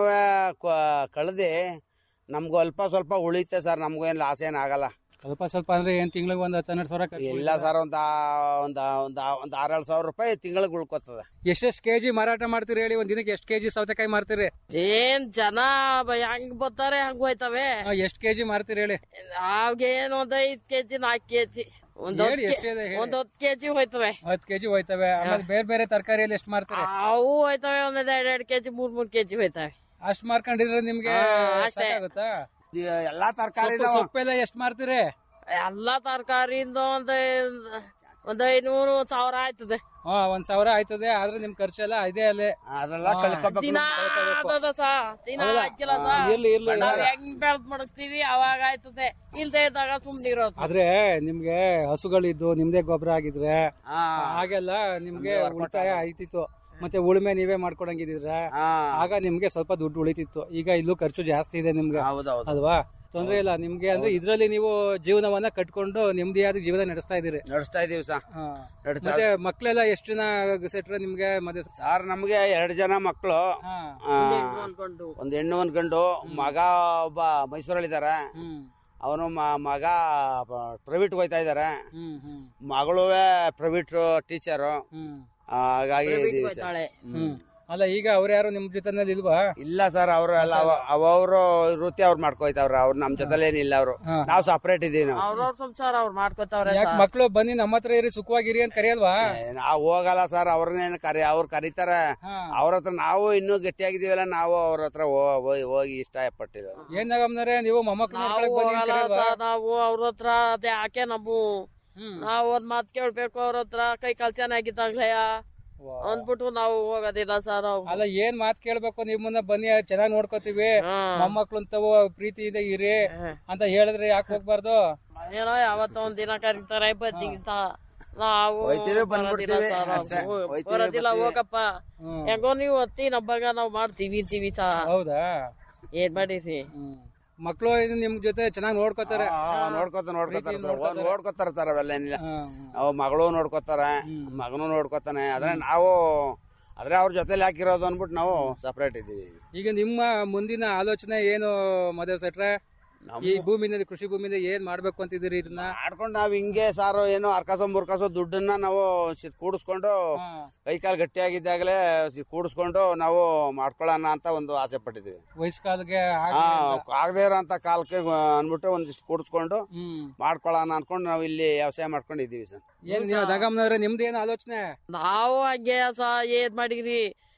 ಕಳೆದಿ ನಮ್ಗೂ ಅಲ್ಪ ಸ್ವಲ್ಪ ಉಳಿತೆ ಸರ್ ನಮ್ಗೂ ಏನ್ ಲಾಸ್ ಏನ್ ಆಗಲ್ಲ ಸ್ವಲ್ಪ ಸ್ವಲ್ಪ ಅಂದ್ರೆ ಏನ್ ತಿಂಗಳಿಗೆ ಒಂದ್ ಹತ್ತು ಹನ್ನೆರಡು ಸಾವಿರ ಖರ್ಚು ಇಲ್ಲ ಸರ್ ಒಂದ್ ಆ- ಒಂದ್ ಆ- ಒಂದ್ ಆ- ಒಂದ್ ಆರೇಳು ಸಾವಿರ ರೂಪಾಯಿ ತಿಂಗಳಿಗೆ ಉಳ್ಕೊತದೆ ಎಷ್ಟೆಷ್ಟು ಕೆಜಿ ಮಾರಾಟ ಮಾಡ್ತೀರಿ ಹೇಳಿ ಒಂದ್ ದಿನಕ್ಕೆ ಎಷ್ಟು ಕೆಜಿ ಸೌತೆಕಾಯಿ ಮಾರ್ತೀರಿ ಏನ್ ಜನ ಬ- ಹೆಂಗ್ ಬರ್ತಾರೆ ಹಂಗ್ ಹೋಯ್ತವೆ ಎಷ್ಟು ಕೆಜಿ ಮಾರ್ತೀರಿ ಹೇಳಿ ನಾವ್ಗೇನ್ ಒಂದ್ ಐದ್ ಕೆಜಿ ನಾಲ್ಕ್ ಕೆಜಿ ಒಂದ್ ಹತ್ತ್ ಹೇಳಿ, ಕೆ- ಎಷ್ಟಿದೆ ಹೇಳಿ. ಒಂದ್ ಹತ್ತು ಕೆಜಿ ಹೋಯ್ತವೆ ಹತ್ತು ಕೆಜಿ ಹೋಯ್ತವೆ ಆಮೇಲೆ ಬೇರೆ ಬೇರೆ ತರಕಾರಿಯಲ್ಲಿ ಎಷ್ಟು ಮಾರ್ತೀರಿ ಅವು ಹೋಯ್ತವೆ ಒಂದ್ ಎರಡ್ ಎರಡ್ ಕೆಜಿ ಮೂರ್ ಮೂರ್ ಕೆಜಿ ಹೋಯ್ತವೆ ಅಷ್ಟ್ ಮಾರ್ಕೊಂಡಿದ್ರೆ ನಿಮ್ಗೆ ಹಾ, ಅಷ್ಟೇ. ಸಾಕಾಗುತ್ತಾ ಎಲ್ಲಾ ತರಕಾರಿ ಸೊಪ್ಪು- ಸೊಪ್ಪೆಲ್ಲ ಎಷ್ಟು ಮಾರ್ತೀರಿ ಎಲ್ಲಾ ತರಕಾರಿಯಿಂದ ಒಂದ್ ಒಂದ್ ಐನೂರು ಸಾವಿರ ಆಯ್ತದೆ ಹಾ ಒಂದ್ ಸಾವಿರ ಆಯ್ತದೆ ಆದ್ರೆ ನಿಮ್ ಖರ್ಚೆಲ್ಲ ಇದೆ ಅಲ್ಲೇ ಅದೆಲ್ಲ ದಿನ ಆತದ ಸಾ ದಿನ ಹೌದಾ? ಹಾಕಿಲ್ಲ ಹಾ, ಇರ್ಲಿ, ಇರ್ಲಿ, ನಾವ್ ಇರ್ಲಿ. ಹೆಂಗ್ ಬೆಳ್ದ್ ಮಡಗ್ತೀವಿ ಅವಾಗ ಆಯ್ತದೆ ಇಲ್ದೇ ಇದ್ದಾಗ ಸುಮ್ನಿರೋದು ಆದ್ರೆ ನಿಮ್ಗೆ ಹಸುಗಳಿದ್ದು ನಿಮ್ದೇ ಗೊಬ್ಬರ ಆಗಿದ್ರೆ ಹಾಗೆಲ್ಲ ನಿಮ್ಗೆ ಉಳಿತಾಯ ಆಯ್ತಿತ್ತು ಮತ್ತೆ ಉಳುಮೆ ನೀವೇ ಮಾಡ್ಕೊಡಂಗಿದ್ರೆ ಆಗ ನಿಮ್ಗೆ ಸ್ವಲ್ಪ ದುಡ್ಡು ಉಳಿತಿತ್ತು ಈಗ ಇಲ್ಲೂ ಖರ್ಚು ಜಾಸ್ತಿ ಇದೆ ನಿಮ್ಗೆ ಹೌದೌದು ಅಲ್ವಾ ತೊಂದ್ರೆ ಇಲ್ಲ ನಿಮ್ಗೆ ಅಂದ್ರೆ ಇದ್ರಲ್ಲಿ ನೀವು ಜೀವನವನ್ನ ಕಟ್ಕೊಂಡು ನೆಮ್ಮದಿಯಾದ ಜೀವನ ನಡೆಸ್ತಾ ಇದೀರಿ ನಡೆಸ್ತಾ ಇದೀವಿ ಸರ್ ಹಾ. ನಡ್ತಾ- ಮತ್ತೆ ಮಕ್ಳೆಲ್ಲ ಎಷ್ಟು ಜನ ಸೆಟ್ರೆ ನಿಮ್ಗೆ ಮದುವೆ ಸರ್ ನಮ್ಗೆ ಎರಡು ಜನ ಮಕ್ಕಳು ಅನ್ಕೊಂಡು ಒಂದ್ ಹೆಣ್ಣು ಒಂದ್ ಗಂಡು ಮಗ ಒಬ್ಬ ಮೈಸೂರಲ್ಲಿದ್ದಾರೆ ಅವನು ಮಗ ಪ್ರೈವೇಟ್ ಹೋಯ್ತಾ ಇದಾರೆ ಮಗಳುವೆ ಪ್ರೈವೇಟ್ ಟೀಚರು ಹಾಗಾಗಿ Private ಇದೀವಿ ಸರ್. ಹೋಯ್ತಾಳೆ. ಹ್ಮ್. ಅಲ್ಲ ಈಗ ಅವ್ರ ಯಾರು ನಿಮ್ ಜೊತೆನಲ್ಲಿ ಇಲ್ವಾ ಇಲ್ಲ ಸರ್ ಅವ್ರು ಎಲ್ಲ ಅವರು ವೃತ್ತಿ ಅವ್ರು ಮಾಡ್ಕೋಯ್ತಾವ್ರ ಅವ್ರು ನಮ್ ಜೊತೆಲಿ ಏನಿಲ್ಲ ಅವ್ರು ನಾವು ಸಪರೇಟ್ ಇದೀವಿ ನಾವು ಅವ್ರವ್ರ ಸಂಸಾರ ಅವ್ರು ಮಾಡ್ಕೊತಾವ್ರೆ ಯಾಕೆ ಮಕ್ಳು ಬನ್ನಿ ನಮ್ಮ ಹತ್ರ ಇರಿ ಸುಖವಾಗಿರಿ ಅಂತ ಕರೆಯಲ್ವಾ ನಾವು ಹೋಗಲ್ಲ ಸರ್ ಅವ್ರನ್ನೇನು ಕರಿ ಅವ್ರು ಕರೀತಾರೆ ಅವ್ರ ಹತ್ರ ನಾವು ಇನ್ನೂ ಗಟ್ಟಿಯಾಗಿದ್ದೀವಲ್ಲ ನಾವು ಅವ್ರ ಹತ್ರ ಹೋ- ಹೋಗಿ ಹೋಗಿ ಇಷ್ಟ ಪಟ್ಟಿಲ್ಲ ಏನ್ ನಗಮ್ನರೆ ನೀವು ಮೊಮ್ಮಕ್ಳು ನಾವು ನೋಡ್ಕೊಳಕ್ ಬನ್ನಿ ಅಂತ ಹೋಗಲ್ಲ ಕರೆಯಲ್ವಾ ಸರ್, ನಾವು ಅವ್ರ ಹತ್ರ ಅದೇ ಯಾಕೆ ನಾವು ನಾವ್ ಒಂದ್ ಮಾತ್ ಕೇಳ್ಬೇಕು ಅವ್ರ ಹತ್ರ ಕೈ ಕಾಲ್ ಚೆನ್ನಾಗಿದ್ದಾಗ್ಲೇ ಅಂದ್ಬಿಟ್ಟು ನಾವು ಹೋಗೋದಿಲ್ಲ ಸರ್ ನಾವು ಅಲ್ಲ ಏನ್ ಮಾತ್ ಕೇಳ್ಬೇಕು ನಿಮ್ಮನ್ನ ಬನ್ನಿ ಚೆನ್ನಾಗ್ ನೋಡ್ಕೋತೀವಿ ಮೊಮ್ಮಕ್ಳು ಅಂತವು ಪ್ರೀತಿಯಿಂದ ಇರಿ ಅಂತ ಹೇಳಿದ್ರೆ ಯಾಕೆ ಹೋಗ್ಬಾರ್ದು ಏನೋ ಯಾವತ್ತೋ ಒಂದ್ ದಿನ ಕರೀತಾರೆ ಬನ್ನಿ ಅಂತ ನಾವು ಹೋಯ್ತೀವಿ, ಬರೋದಿಲ್ಲ ಬಂದ್ಬಿಡ್ತೀವಿ, ಸರ್ ನಾವು. ಅಷ್ಟೇ. ಹೋಯ್ತೀವಿ, ಬರೋದಿಲ್ಲ ಬರ್ತೀವಿ. ಹೋಗಪ್ಪ ಹೆಂಗೋ ನೀವು ಹೊತ್ತಿ ನಬ್ಬಾಗ ನಾವ್ ಮಾಡ್ತೀವಿ ಅಂತೀವಿ ಸಾ ಹೌದಾ ಏನ್ ಮಾಡಿರಿ ಮಕ್ಳು ಇದು ನಿಮ್ ಜೊತೆ ಚೆನ್ನಾಗ್ ನೋಡ್ಕೋತಾರೆ ನೋಡ್ಕೊತ ನೋಡ್ಕೊತಾರ ಪ್ರೀತಿಯಿಂದ ಸರ್. ನೋಡ್ಕೊತಾರೆ. ನೋಡ್ಕೊತಾರ ಸರ್ ಅವೆಲ್ಲ ಏನಿಲ್ಲ ಅವ್ ಮಗಳು ನೋಡ್ಕೊತಾರ ಮಗನು ನೋಡ್ಕೊತಾನೆ ಆದ್ರೆ ನಾವು ಆದ್ರೆ ಅವ್ರ ಜೊತೆಲಿ ಹಾಕಿರೋದು ಅಂದ್ಬಿಟ್ಟು ನಾವು ಸಪರೇಟ್ ಇದೀವಿ ಈಗ ನಿಮ್ಮ ಮುಂದಿನ ಆಲೋಚನೆ ಏನು ಮದುವೆ ಸೆಟ್ರೆ ಈ ಭೂಮಿನಲ್ಲಿ ಕೃಷಿ ಭೂಮಿಯಿಂದ ಏನ್ ಮಾಡ್ಬೇಕು ಅಂತಿದ್ದೀರಿ ಇದನ್ನ ಮಾಡ್ಕೊಂಡು ನಾವ್ ಹಿಂಗೆ ಸಾರು ಏನೋ ಅರ್ಕಸೋ ಮುರ್ಕಸೋ ದುಡ್ಡನ್ನ ನಾವು ಸಿ- ಕೂಡಿಸ್ಕೊಂಡು ಕೈ ಕಾಲು ಗಟ್ಟಿಯಾಗಿದ್ದಾಗಲೇ ಸಿ- ಕೂಡಿಸ್ಕೊಂಡು ನಾವು ಮಾಡ್ಕೊಳ್ಳೋಣ ಅಂತ ಒಂದು ಆಸೆ ಪಟ್ಟಿದ್ದೀವಿ ವಯಸ್ಕಾಲ್ಗೆ ಹಾ ಆಗದೆ ಇರೋ ಅಂತ ಕಾಲಕ್ಕೆ ಅಂದ್ಬಿಟ್ಟು ಒಂದಿಷ್ಟು ಕೂಡಿಸ್ಕೊಂಡು ಮಾಡ್ಕೊಳ್ಳೋಣ ಅನ್ಕೊಂಡು ನಾವು ಇಲ್ಲಿ ವ್ಯವಸಾಯ ಮಾಡ್ಕೊಂಡು ಇದೀವಿ ಸರ್ ಏನ್ ನೀವು ನಗಮ್ನವ್ರೆ ನಿಮ್ದೇನು ಆಲೋಚನೆ ನಾವು ಹಂಗೆ ಸ ಏನ್ ಮಾಡಿರಿ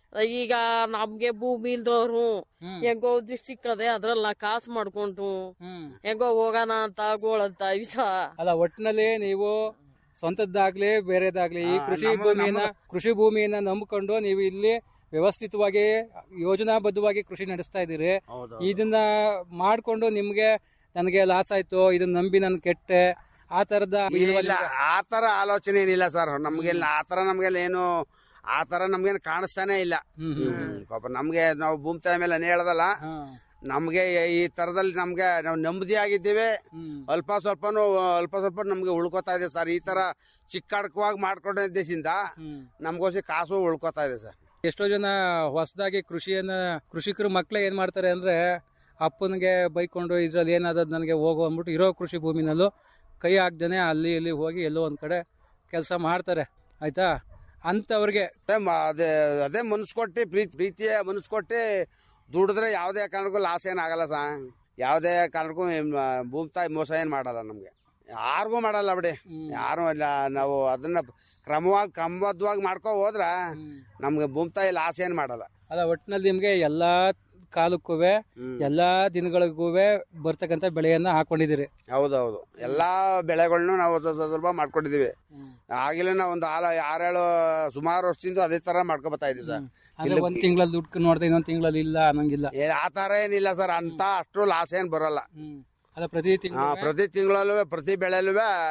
ಈಗ ನಮ್ಗೆ ಭೂಮಿ ಇಲ್ದವ್ರು ಹೆಂಗೋ ದೃಷ್ಟಿ ಸಿಕ್ಕದೆ ಅದ್ರಲ್ಲ ಕಾಸು ಮಾಡ್ಕೊಂಡು ಹೆಂಗೋ ಹೋಗೋಣ ಅಂತ ಗೋಳಂತ ಇಸ ಅಲ್ಲ ಒಟ್ಟಿನಲ್ಲಿ ನೀವು ಸ್ವಂತದ್ದಾಗ್ಲಿ ಬೇರೆದಾಗ್ಲಿ ಈ ಹಾ, ಕೃಷಿ ನಮ್ಮ- ಭೂಮಿಯನ್ನ ನಮ್ಮ- ಕೃಷಿ ಭೂಮಿಯನ್ನ ನಂಬಿಕೊಂಡು ನೀವು ಇಲ್ಲಿ ವ್ಯವಸ್ಥಿತವಾಗಿ ಯೋಜನಾಬದ್ಧವಾಗಿ ಕೃಷಿ ನಡೆಸ್ತಾ ಇದ್ದೀರಿ ಇದನ್ನ ಮಾಡ್ಕೊಂಡು ನಿಮ್ಗೆ ನನಗೆ ಲಾಸ್ ಆಯ್ತು ಇದನ್ನ ನಂಬಿ ನನ್ ಕೆಟ್ಟೆ ಆ ತರದ ಇಲ್ಲ ಆ ತರ ಆಲೋಚನೆ ಏನಿಲ್ಲ ಸರ್ ನಮ್ಗೆಲ್ಲ ಆ ತರ ನಮ್ಗೆಲ್ಲ ಏನು ಆ ತರ ನಮ್ಗೇನು ಕಾಣಿಸ್ತಾನೆ ಇಲ್ಲ ಹ್ಮ್. ಪಾಪ ನಮ್ಗೆ ನಾವು ಭೂಮಿ ತಾಯಿ ಮೇಲೆ ಹೇಳ್ದಲ್ಲ ನಮ್ಗೆ ಈ ತರದಲ್ಲಿ ನಮ್ಗೆ ನಾವು ನೆಮ್ಮದಿ ಆಗಿದ್ದೀವಿ ಅಲ್ಪ ಸ್ವಲ್ಪನು ಅಲ್ಪ ಸ್ವಲ್ಪ ನಮ್ಗೆ ಉಳ್ಕೊತಾ ಇದೆ ಸರ್ ಈ ತರ ಚಿಕ್ಕಡ್ಕವಾಗಿ ಮಾಡ್ಕೊಂಡಿದ್ದರಿಂದ ನಮ್ಗೋಸಿ ಕಾಸು ಉಳ್ಕೊತಾ ಇದೆ ಸರ್ ಎಷ್ಟೋ ಜನ ಹೊಸದಾಗಿ ಕೃಷಿಯನ್ನ ಕೃಷಿಕರು ಮಕ್ಳು ಏನ್ ಮಾಡ್ತಾರೆ ಅಂದ್ರೆ ಅಪ್ಪನಿಗೆ ಬೈಕೊಂಡು ಇದ್ರಲ್ಲಿ ಏನಾದದ್ ನನಗೆ ಹೋಗು ಅಂದ್ಬಿಟ್ಟು ಇರೋ ಕೃಷಿ ಭೂಮಿನಲ್ಲೂ ಕೈ ಹಾಕ್ದೇನೆ ಅಲ್ಲಿ ಇಲ್ಲಿ ಹೋಗಿ ಎಲ್ಲೋ ಒಂದ್ ಕಡೆ ಕೆಲಸ ಮಾಡ್ತಾರೆ ಆಯ್ತಾ ಅಂತವ್ರಿಗೆ ಅದೇ ಮ- ಅದೇ ಅದೇ ಮನ್ಸು ಕೊಟ್ಟು ಪ್ರೀತಿ ಪ್ರೀತಿಯ ಮನ್ಸು ಕೊಟ್ಟು ದುಡಿದ್ರೆ ಯಾವುದೇ ಕಾರಣಕ್ಕೂ ಲಾಸ್ ಏನಾಗಲ್ಲ ಸಾ ಯಾವುದೇ ಕಾರಣಕ್ಕೂ ಏನ್ ಮ- ಭೂಮಿ ತಾಯಿ ಮೋಸ ಏನು ಮಾಡಲ್ಲ ನಮಗೆ ಯಾರಿಗೂ ಮಾಡಲ್ಲ ಬಿಡಿ ಯಾರು ಇಲ್ಲ ನಾವು ಅದನ್ನ ಕ್ರಮವಾಗಿ ಕ್ರಮಬದ್ಧವಾಗಿ ಮಾಡ್ಕೊ ಹೋದ್ರ ನಮ್ಗೆ ಭೂಮಿ ತಾಯಿ ಲಾಸ್ ಏನು ಮಾಡಲ್ಲ ಅಲ್ಲ ಒಟ್ಟಿನಲ್ಲಿ ನಿಮ್ಗೆ ಎಲ್ಲಾ ಕಾಲಕ್ಕೂ ಎಲ್ಲಾ ದಿನಗಳಿಗೂ ಬರ್ತಕ್ಕಂಥ ಬೆಳೆಯನ್ನ ಹಾಕೊಂಡಿದ್ದೀರಿ ಹೌದೌದು ಎಲ್ಲಾ ಬೆಳೆಗಳನ್ನು ನಾವು ಸ್ವಲ್ಪ ಸ್ವಲ್ಪ ಮಾಡ್ಕೊಂಡಿದೀವಿ ಆಗಿಲ್ಲ ನಾವು ಒಂದು ಆಲ ಆರೇಳು ಸುಮಾರು ವರ್ಷದಿಂದ ಅದೇ ತರ ಮಾಡ್ಕೊ ಬರ್ತಾ ಇದೀವಿ ಸರ್ ಅಂದ್ರೆ ಇಲ್ಲಿ- ಒಂದ್ ತಿಂಗಳಲ್ಲಿ ದುಡ್ಡು ನೋಡ್ತಾ ಇನ್ನೊಂದ್ ತಿಂಗಳಲ್ಲಿ ಇಲ್ಲ ಅನ್ನಂಗಿಲ್ಲ ಏ, ಆ ತರ ಏನಿಲ್ಲ ಸರ್ ಅಂತ ಅಷ್ಟು ಲಾಸ್ ಏನ್ ಬರಲ್ಲ ಅಲ್ಲ ಪ್ರತಿ ಹಾ ತಿಂಗಳು ಪ್ರತಿ ತಿಂಗಳಲ್ಲೂ ಪ್ರತಿ ಬೆಳೆಲ್ಲೂ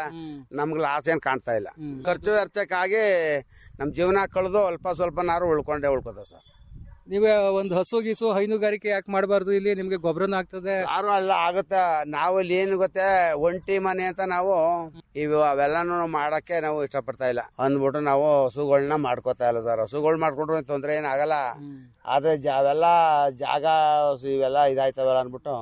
ನಮ್ಗೆ ಲಾಸ್ ಏನ್ ಕಾಣ್ತಾ ಇಲ್ಲ ಖರ್ಚು ವೆಚ್ಚಕ್ಕಾಗಿ ನಮ್ ಜೀವನ ಕಳೆದು ಅಲ್ಪ ಸ್ವಲ್ಪನಾರು ಉಳ್ಕೊಂಡೇ ಉಳ್ಕೋತ ಸರ್ ನೀವೇ ಒಂದು ಹಸು ಗೀಸು ಹೈನುಗಾರಿಕೆ ಯಾಕೆ ಮಾಡಬಾರ್ದು ಇಲ್ಲಿ ನಿಮ್ಗೆ ಗೊಬ್ಬರನ ಆಗ್ತದೆ ಯಾರು ಅಲ್ಲ ಆಗುತ್ತೆ ನಾವು ಇಲ್ಲಿ ಏನು ಗೊತ್ತೆ ಒಂಟಿ ಮನೆ ಅಂತ ನಾವು ಇವು ಅವೆಲ್ಲಾನು ಮಾಡಕ್ಕೆ ನಾವು ಇಷ್ಟಪಡ್ತಾ ಇಲ್ಲ ಅಂದ್ಬಿಟ್ಟು ನಾವು ಹಸುಗಳನ್ನ ಮಾಡ್ಕೋತಾ ಇಲ್ಲ ಸರ್ ಹಸುಗಳು ಮಾಡ್ಕೊಂಡ್ರು ಏನ್ ತೊಂದ್ರೆ ಏನಾಗಲ್ಲ ಆದ್ರೆ ಜ- ಅವೆಲ್ಲ ಜಾಗ ಹಸು ಇವೆಲ್ಲ ಇದಾಯ್ತವಲ್ಲ ಅನ್ಬಿಟ್ಟು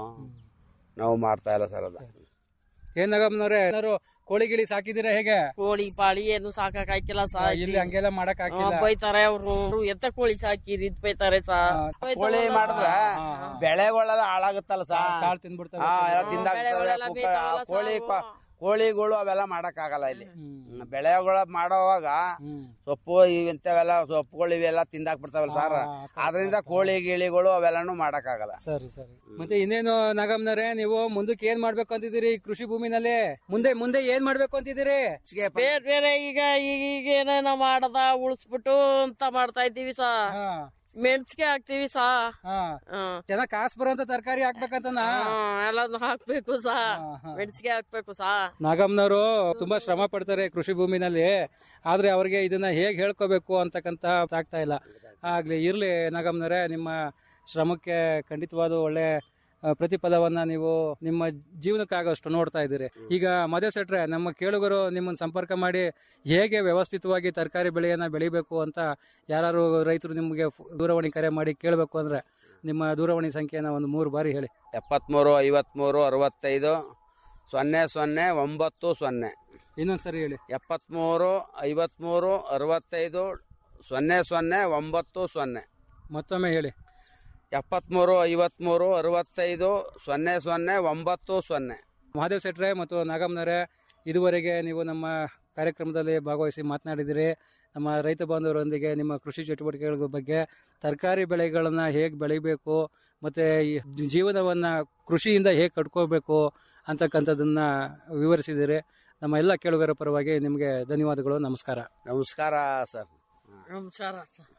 ನಾವು ಮಾಡ್ತಾ ಇಲ್ಲ ಸರ್ ಅದ ಏನಾಗಮ್ಮನವ್ರೆ ಏನಾರು ಕೋಳಿ ಗಿಳಿ ಸಾಕಿದಿರಾ ಹೇಗೆ ಕೋಳಿ ಪಾಳಿ ಏನು ಸಾಕಕ್ ಆಯ್ಕಿಲ್ಲ ಸಾ ಇಲ್ಲಿ ಹಂಗೆಲ್ಲ ಮಾಡಕ್ ಆಗಿಲ್ಲ ಬೈತಾರೆ ಅವ್ರು ಎತ್ತ ಕೋಳಿ ಸಾಕಿರಿ ಇದ್ ಬೈತಾರೆ ಸಾ ಕೋಳಿ ಮಾಡಿದ್ರ ಬೆಳೆಗಳೆಲ್ಲ ಹಾಳಾಗುತ್ತಲ್ಲ ಸರ್ ಕಾಳು ತಿಂದ್ಬಿಡ್ತಾವೆ ಹಾ, ಎಲ್ಲ ತಿಂದಾಕ್ತವೆ ಕುಕ್ಕ- ಆ ಕೋಳಿ ಕ- ಕೋಳಿಗಳು ಅವೆಲ್ಲ ಮಾಡಕ್ ಆಗಲ್ಲ ಇಲ್ಲಿ ಬೆಳೆಗಳ ಮಾಡೋವಾಗ ಸೊಪ್ಪು ಇಂಥವೆಲ್ಲ ಸೊಪ್ಪುಗಳು ಇವೆಲ್ಲ ತಿಂದಾಕ್ ಬಿಡ್ತಾವಲ್ಲ ಸರ್ ಆದ್ರಿಂದ ಕೋಳಿ ಗಿಳಿಗಳು ಅವೆಲ್ಲಾನು ಮಾಡಕ್ ಆಗಲ್ಲ ಸರಿ ಸರಿ ಮತ್ತೆ ಇನ್ನೇನು ನಾಗಮ್ಮನವ್ರೆ ನೀವು ಮುಂದಕ್ಕೆ ಏನ್ ಮಾಡ್ಬೇಕು ಅಂತಿದ್ದೀರಿ ಈ ಕೃಷಿ ಭೂಮಿನಲ್ಲಿ ಮುಂದೆ ಮುಂದೆ ಏನ್ ಮಾಡ್ಬೇಕು ಅಂತಿದ್ದೀರಿ ಬೇರೆ ಬೇರೆ ಈಗ ಈಗ ಈಗ ಏನೇನೋ ಮಾಡದ ಉಳಿಸ್ಬಿಟ್ಟು ಅಂತ ಮಾಡ್ತಾ ಇದ್ದೀವಿ ಸಾ ಮೆಣಸಿಗೆ ಹಾಕ್ತಿವಿ ಸಾ ಚೆನ್ನಾಗ್ ಕಾಸು ಬರುವಂತ ತರಕಾರಿ ಹಾಕ್ಬೇಕಂತನಾ ಎಲ್ಲಾನು ಹಾಕ್ಬೇಕು ಸಾ ಮೆಣಸಿಗೆ ಹಾಕ್ಬೇಕು ಸಾ ನಾಗಮ್ಮನವರು ತುಂಬಾ ಶ್ರಮ ಪಡ್ತಾರೆ ಕೃಷಿ ಭೂಮಿನಲ್ಲಿ ಆದ್ರೆ ಅವ್ರಿಗೆ ಇದನ್ನ ಹೇಗ್ ಹೇಳ್ಕೋಬೇಕು ಅಂತಕ್ಕಂತ ಆಗ್ತಾ ಇಲ್ಲ ಆಗ್ಲಿ ಇರ್ಲಿ ನಾಗಮ್ಮನವರೇ ನಿಮ್ಮ ಶ್ರಮಕ್ಕೆ ಖಂಡಿತವಾದ ಒಳ್ಳೆ ಆ, ಪ್ರತಿಫಲವನ್ನ ನೀವು ನಿಮ್ಮ ಜೀವನಕ್ಕಾಗಷ್ಟು ನೋಡ್ತಾ ಇದ್ದೀರಿ ಈಗ ಮದುವೆ ಸೆಟ್ರೆ ನಮ್ಮ ಕೇಳುಗರು ನಿಮ್ಮನ್ನ ಸಂಪರ್ಕ ಮಾಡಿ ಹೇಗೆ ವ್ಯವಸ್ಥಿತವಾಗಿ ತರಕಾರಿ ಬೆಳೆಯನ್ನ ಬೆಳಿಬೇಕು ಅಂತ ಯಾರು ರೈತರು ನಿಮಗೆ ಫ್- ದೂರವಾಣಿ ಕರೆ ಮಾಡಿ ಕೇಳಬೇಕು ಅಂದ್ರೆ ನಿಮ್ಮ ದೂರವಾಣಿ ಸಂಖ್ಯೆನ ಒಂದು ಮೂರು ಬಾರಿ ಹೇಳಿ ಎಪ್ಪತ್ಮೂರು ಐವತ್ಮೂರು ಅರವತ್ತೈದು ಸೊನ್ನೆ ಸೊನ್ನೆ ಒಂಬತ್ತು ಸೊನ್ನೆ ಇನ್ನೊಂದ್ಸರಿ ಹೇಳಿ ಎಪ್ಪತ್ಮೂರು ಐವತ್ಮೂರು ಅರವತ್ತೈದು ಸೊನ್ನೆ ಸೊನ್ನೆ ಒಂಬತ್ತು ಸೊನ್ನೆ ಮತ್ತೊಮ್ಮೆ ಹೇಳಿ ಎಪ್ಪತ್ಮೂರು ಐವತ್ಮೂರು ಅರವತ್ತೈದು ಸೊನ್ನೆ ಸೊನ್ನೆ ಒಂಬತ್ತು ಸೊನ್ನೆ ಮಹಾದೇವ್ ಸೆಟ್ರೆ ಮತ್ತು ನಾಗಮ್ಮನವರೇ ಇದುವರೆಗೆ ನೀವು ನಮ್ಮ ಕಾರ್ಯಕ್ರಮದಲ್ಲಿ ಭಾಗವಹಿಸಿ ಮಾತನಾಡಿದಿರಿ ನಮ್ಮ ರೈತ ಬಾಂಧವರೊಂದಿಗೆ ನಿಮ್ಮ ಕೃಷಿ ಚಟುವಟಿಕೆಗಳ ಬಗ್ಗೆ ತರಕಾರಿ ಬೆಳೆಗಳನ್ನು ಹೇಗೆ ಬೆಳಿಬೇಕು ಮತ್ತು ಈ ಜೀವನವನ್ನು ಕೃಷಿಯಿಂದ ಹೇಗೆ ಕಟ್ಕೋಬೇಕು ಅಂತಕ್ಕಂಥದ್ದನ್ನು ವಿವರಿಸಿದಿರಿ ನಮ್ಮ ಎಲ್ಲ ಕೇಳುಗರ ಪರವಾಗಿ ನಿಮಗೆ ಧನ್ಯವಾದಗಳು ನಮಸ್ಕಾರ ನಮಸ್ಕಾರ ಸರ್ ನಮಸ್ಕಾರ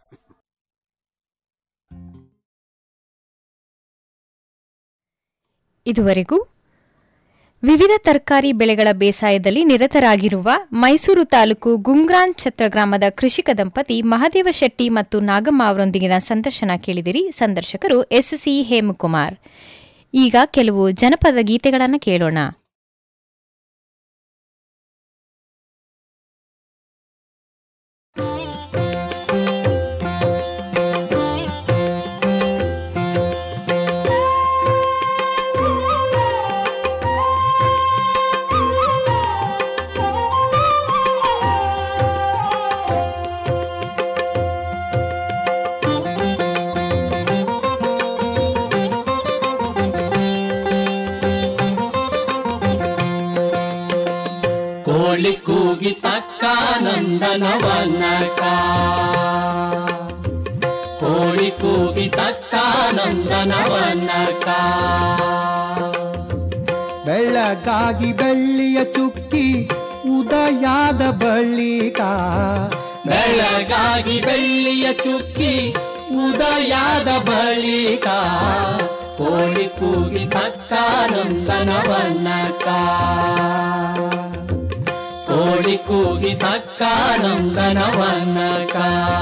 ಇದುವರೆಗೂ ವಿವಿಧ ತರಕಾರಿ ಬೆಳೆಗಳ ಬೇಸಾಯದಲ್ಲಿ ನಿರತರಾಗಿರುವ ಮೈಸೂರು ತಾಲೂಕು ಗುಂಗ್ರಾನ್ ಛತ್ರ ಗ್ರಾಮದ ಕೃಷಿಕ ದಂಪತಿ ಮಹದೇವ ಶೆಟ್ಟಿ ಮತ್ತು ನಾಗಮ್ಮ ಅವರೊಂದಿಗಿನ ಸಂದರ್ಶನ ಕೇಳಿದಿರಿ ಸಂದರ್ಶಕರು ಎಸ್ಸಿ ಹೇಮಕುಮಾರ್ ಈಗ ಕೆಲವು ಜನಪದ ಗೀತೆಗಳನ್ನು ಕೇಳೋಣ ಕೋಳಿ ಕೂಗಿ ತಕ್ಕ ನಂದನವನಕ ಕೋಳಿ ಕೂಗಿ ತಕ್ಕ ನಂದನವನಕ ಬೆಳಗಾಗಿ ಬೆಳ್ಳಿಯ ಚುಕ್ಕಿ ಉದಯಾದ ಬಳಿಕ ಬೆಳಗಾಗಿ ಬೆಳ್ಳಿಯ ಚುಕ್ಕಿ ಉದಯಾದ ಬಳಿಕ ಕೋಳಿ ಕೂಗಿ ತಕ್ಕ ನಂದನವನಕ ಕೋಳಿ ಕೂಗಿ ತಕ್ಕ ನಂದನವನಕ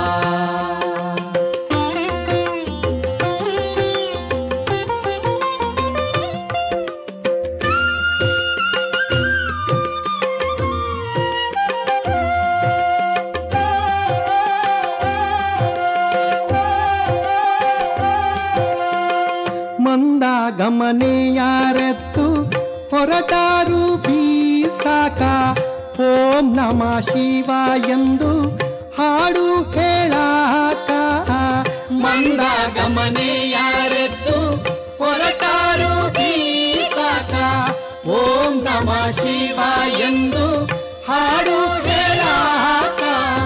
ಮಂದ ಗಮನೆ ಯಾರೆತ್ತು ಹೊರಟಾರು ಬೀಸಾಕ ಓಂ ನಮ ಶಿವ ಎಂದು ಹಾಡು ಹೇಳಾಕ ಮಂದ ಗಮನೆ ಯಾರೆತ್ತು ಹೊರಟಾರು ಬೀಸಾಕ ಓಂ ನಮ ಶಿವ ಎಂದು ಹಾಡು ಹೇಳಾಕ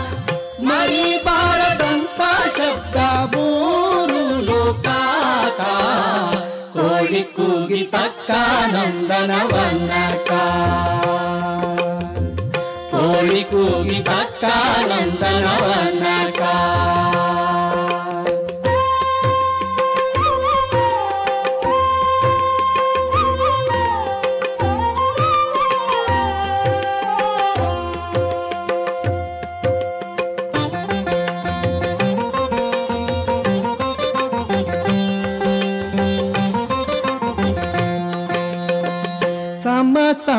ಮರಿಬಾರದಂತ ಶಬ್ದ ಮೂರು ಲೋಕಾಕ ಕೋಳಿ ಕೂಗಿ ತಕ್ಕ ನಂದನವನ್ನಕ ಕೋಳಿ ಕೂಗಿ ತಕ್ಕ ನಂದನವನ್ನಕ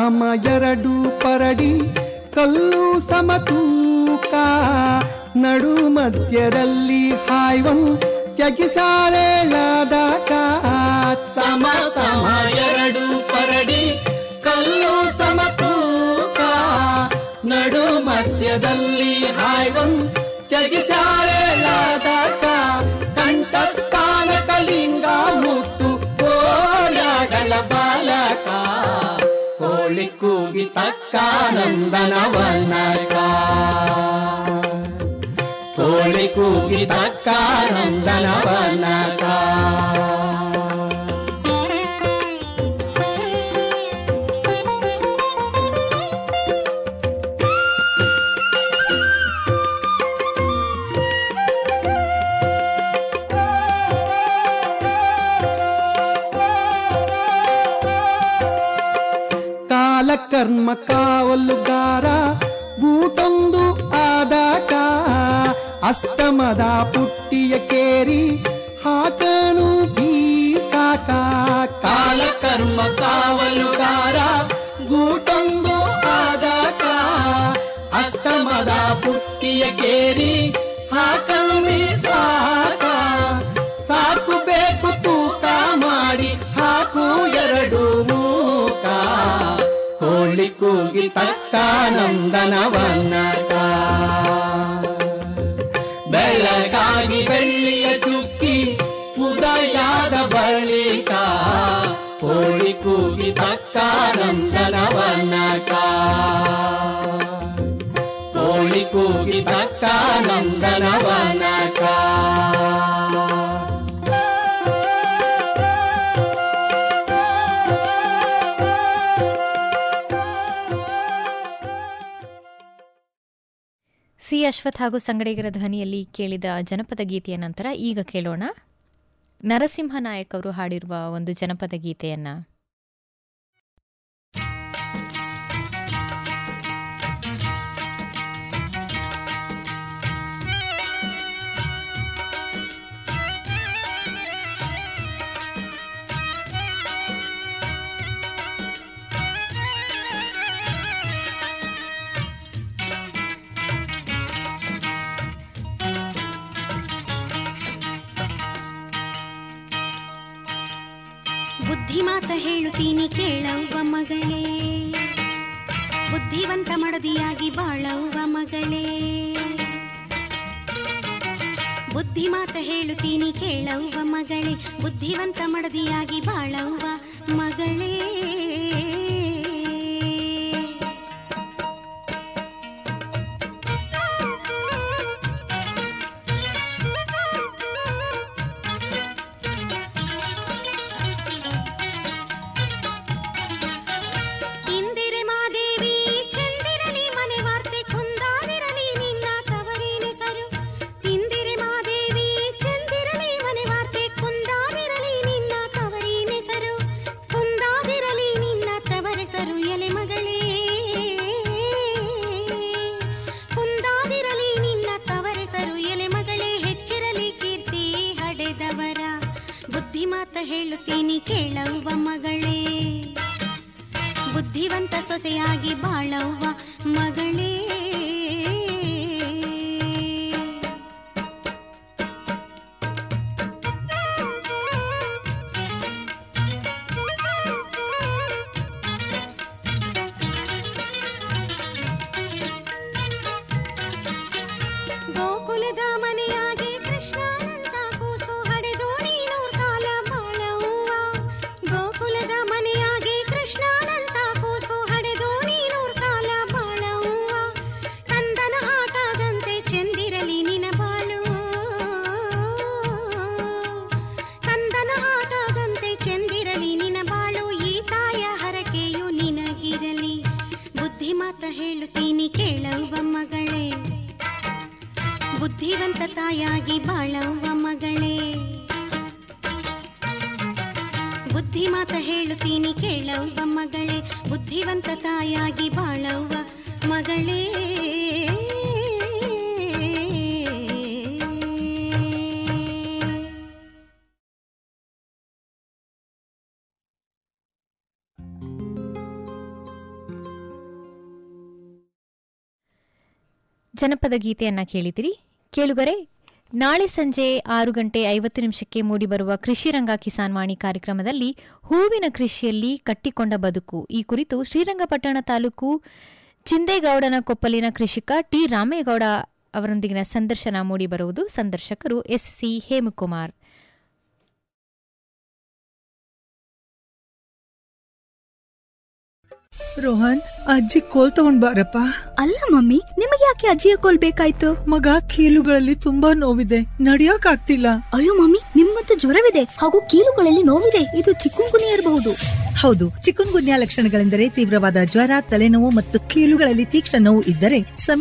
ಸಮ ಎರಡು ಪರಡಿ ಕಲ್ಲು ಸಮತೂಕ ನಡು ಮಧ್ಯದಲ್ಲಿ ಹಾಯ್ವನ್ ತ್ಯಗಿಸಾರೇಳಾದಾಗ ಸಮ ಸಮ ಎರಡು ಪರಡಿ ಕಲ್ಲು ಸಮತೂಕ ನಡು ಮಧ್ಯದಲ್ಲಿ ಹಾಯ್ವನ್ ತ್ಯಗಿಸಾರೇಳಾದಾಗ ಕಂಠಸ್ಥಾನ ಕಲಿಂಗ ಮುತ್ತು ಕೋಲಾಡಲ ಬಾಲಕ ಕೋಳಿ ಕೂಗಿ ತಕ್ಕ ನಂದನವನಕ ಕೋಳಿ ಕೂಗಿ ತಕ್ಕ ನಂದನವನಕ ಕಾಲಕರ್ಮ ಕಾವಲುಗಾರ ಬೂಟೊಂದು ಆದಾಗ ಅಸ್ತಮದ ಪುಟ್ಟಿಯ ಕೇರಿ ಹಾಕನು ಬೀಸಾಕ ಕಾಲಕರ್ಮ ಕಾವಲುಗಾರ ಗೂಟೊಂದು ಆದಾಗ ಅಷ್ಟಮದ ಪುಟ್ಟಿಯ ಕೇರಿ ಹಾಕಮಿ ಸಾಕ ಸಾಕು ಬೇಕು ತೂಕ ಮಾಡಿ ಹಾಕು ಎರಡು ಮೂಕ ಕೋಳಿ ಕೂಗಿ ತಕ್ಕ ನಂದನವನಕ ಬೆಳಗಾಗಿ ಬೆಳ್ಳಿಯ ಚುಕ್ಕಿ ಉದಯಾದ ಬಳಿಕ ಕೋಳಿ ಕೂಗಿ ತಕ್ಕ ನಂದನವನಕ ಕೋಳಿ ಕೂಗಿ ತಕ್ಕ ನಂದನವನಕ ಸಿ ಅಶ್ವಥ್ ಹಾಗೂ ಸಂಗಡಿಗರ ಧ್ವನಿಯಲ್ಲಿ ಕೇಳಿದ ಜನಪದ ಗೀತೆಯ ನಂತರ ಈಗ ಕೇಳೋಣ ನರಸಿಂಹ ನಾಯಕ್ ಅವರು ಹಾಡಿರುವ ಒಂದು ಜನಪದ ಗೀತೆಯನ್ನ ಬುದ್ಧಿ ಮಾತ ಹೇಳುತ್ತೀನಿ ಕೇಳವ್ವ ಮಗಳೇ ಬುದ್ಧಿವಂತ ಮಡದಿಯಾಗಿ ಬಾಳವ್ವ ಮಗಳೇ ಬುದ್ಧಿ ಮಾತ ಹೇಳುತ್ತೀನಿ ಕೇಳವ್ವ ಮಗಳೇ ಬುದ್ಧಿವಂತ ಮಡದಿಯಾಗಿ ಬಾಳವ್ವ ಮಗಳೇ ಇಂದಿರೆ ಮಾದೇವಿ ಚಂದಿರಲಿ ಮನೆ ವಾರ್ತೆ ಕುಂದಾದಿರಲಿ ನಿನ್ನ ತವರಿನೆಸರು ಇಂದಿರೆ ಮಾದೇವಿ ಚಂದಿರಲಿ ಮನೆ ವಾರ್ತೆ ಕುಂದಾದಿರಲಿ ನಿನ್ನ ತವರಿನೆಸರು ಕುಂದಾದಿರಲಿ ನಿನ್ನ ತವರೆಸರು ಎಲೆ ಮಗಳೇ ಕುಂದಾದಿರಲಿ ನಿನ್ನ ತವರೆಸರು ಎಲೆ ಮಗಳೇ ಹೆಚ್ಚಿರಲಿ ಕೀರ್ತಿ ಹಡೆದವರ ಬುದ್ಧಿ ಮಾತ ಹೇಳುತ್ತೀನಿ ಕೇಳವ್ವ ಮಗಳೇ ಬುದ್ಧಿವಂತ ಸೊಸೆಯಾಗಿ ಬಾಳವ್ವ ಮಗಳೇ ಗೋಕುಲದ ಮನೆಯಾಗಿ ಕೃಷ್ಣನಂತ ಕೂಸು ಹಡೆದು ನೀನೂರ್ ಕಾಲ ಬಾಳವ್ವ ಗೋಕುಲದ ಮನೆಯಾಗಿ ಕೃಷ್ಣನಂತ ಕೂಸು ಹಡೆದು ನೀನೂರ್ ಕಾಲ ಬಾಳವ್ವ ಕಂದನ ಆಟದಂತೆ ಚೆಂದಿರಲಿ ನಿನ ಬಾಳು ಕಂದನ ಆಟದಂತೆ ಚೆಂದಿರಲಿ ನಿನ ಬಾಳು ಈ ತಾಯ ಹರಕೆಯು ನಿನಗಿರಲಿ ಬುದ್ಧಿ ಮಾತ ಹೇಳುತ್ತೀನಿ ಕೇಳವ್ವ ಮಗಳೇ ಬುದ್ಧಿವಂತ ತಾಯಾಗಿ ಬಾಳವ್ವ ಮಗಳೇ ಬುದ್ಧಿ ಮಾತ ಹೇಳುತ್ತೀನಿ ಕೇಳವ್ವ ಮಗಳೇ ಬುದ್ಧಿವಂತ ತಾಯಾಗಿ ಬಾಳವ್ವ ಮಗಳೇ ಜನಪದ ಗೀತೆಯನ್ನ ಕೇಳಿದಿರಿ ಕೇಳುಗರೆ ನಾಳೆ ಸಂಜೆ ಆರು ಗಂಟೆ ಐವತ್ತು ನಿಮಿಷಕ್ಕೆ ಮೂಡಿಬರುವ ಕೃಷಿ ರಂಗ ಕಿಸಾನ್ ವಾಣಿ ಕಾರ್ಯಕ್ರಮದಲ್ಲಿ ಹೂವಿನ ಕೃಷಿಯಲ್ಲಿ ಕಟ್ಟಿಕೊಂಡ ಬದುಕು ಈ ಕುರಿತು ಶ್ರೀರಂಗಪಟ್ಟಣ ತಾಲೂಕು ಚಿಂದೇಗೌಡನ ಕೊಪ್ಪಲಿನ ಕೃಷಿಕ ಟಿ ರಾಮೇಗೌಡ ಅವರೊಂದಿಗಿನ ಸಂದರ್ಶನ ಮೂಡಿಬರುವುದು ಸಂದರ್ಶಕರು ಎಸ್ ಸಿ ಹೇಮಕುಮಾರ್ ರೋಹನ್ ಅಜ್ಜಿ ಕೋಲ್ ತಗೊಂಡ್ ಬಾರಪ್ಪ ಅಲ್ಲ ಮಮ್ಮಿ ನಿಮಗೆ ಯಾಕೆ ಅಜ್ಜಿಯ ಕೋಲ್ ಬೇಕಾಯ್ತು ಮಗ ಕೀಲುಗಳಲ್ಲಿ ತುಂಬಾ ನೋವಿದೆ ನಡಿಯಕ್ ಆಗ್ತಿಲ್ಲ ಅಯ್ಯೋ ಮಮ್ಮಿ ನಿಮ್ಮಂತೂ ಜ್ವರವಿದೆ ಹಾಗೂ ಕೀಲುಗಳಲ್ಲಿ ನೋವಿದೆ ಇದು ಚಿಕ್ಕುಂಗುನಿ ಇರಬಹುದು ಹೌದು ಚಿಕುನ್ ಗುನ್ಯಾ ಲಕ್ಷಣಗಳೆಂದರೆ ತೀವ್ರವಾದ ಜ್ವರ ತಲೆನೋವು ಮತ್ತು ಕೀಲುಗಳಲ್ಲಿ ತೀಕ್ಷ್ಣ ನೋವು ಇದ್ದರೆ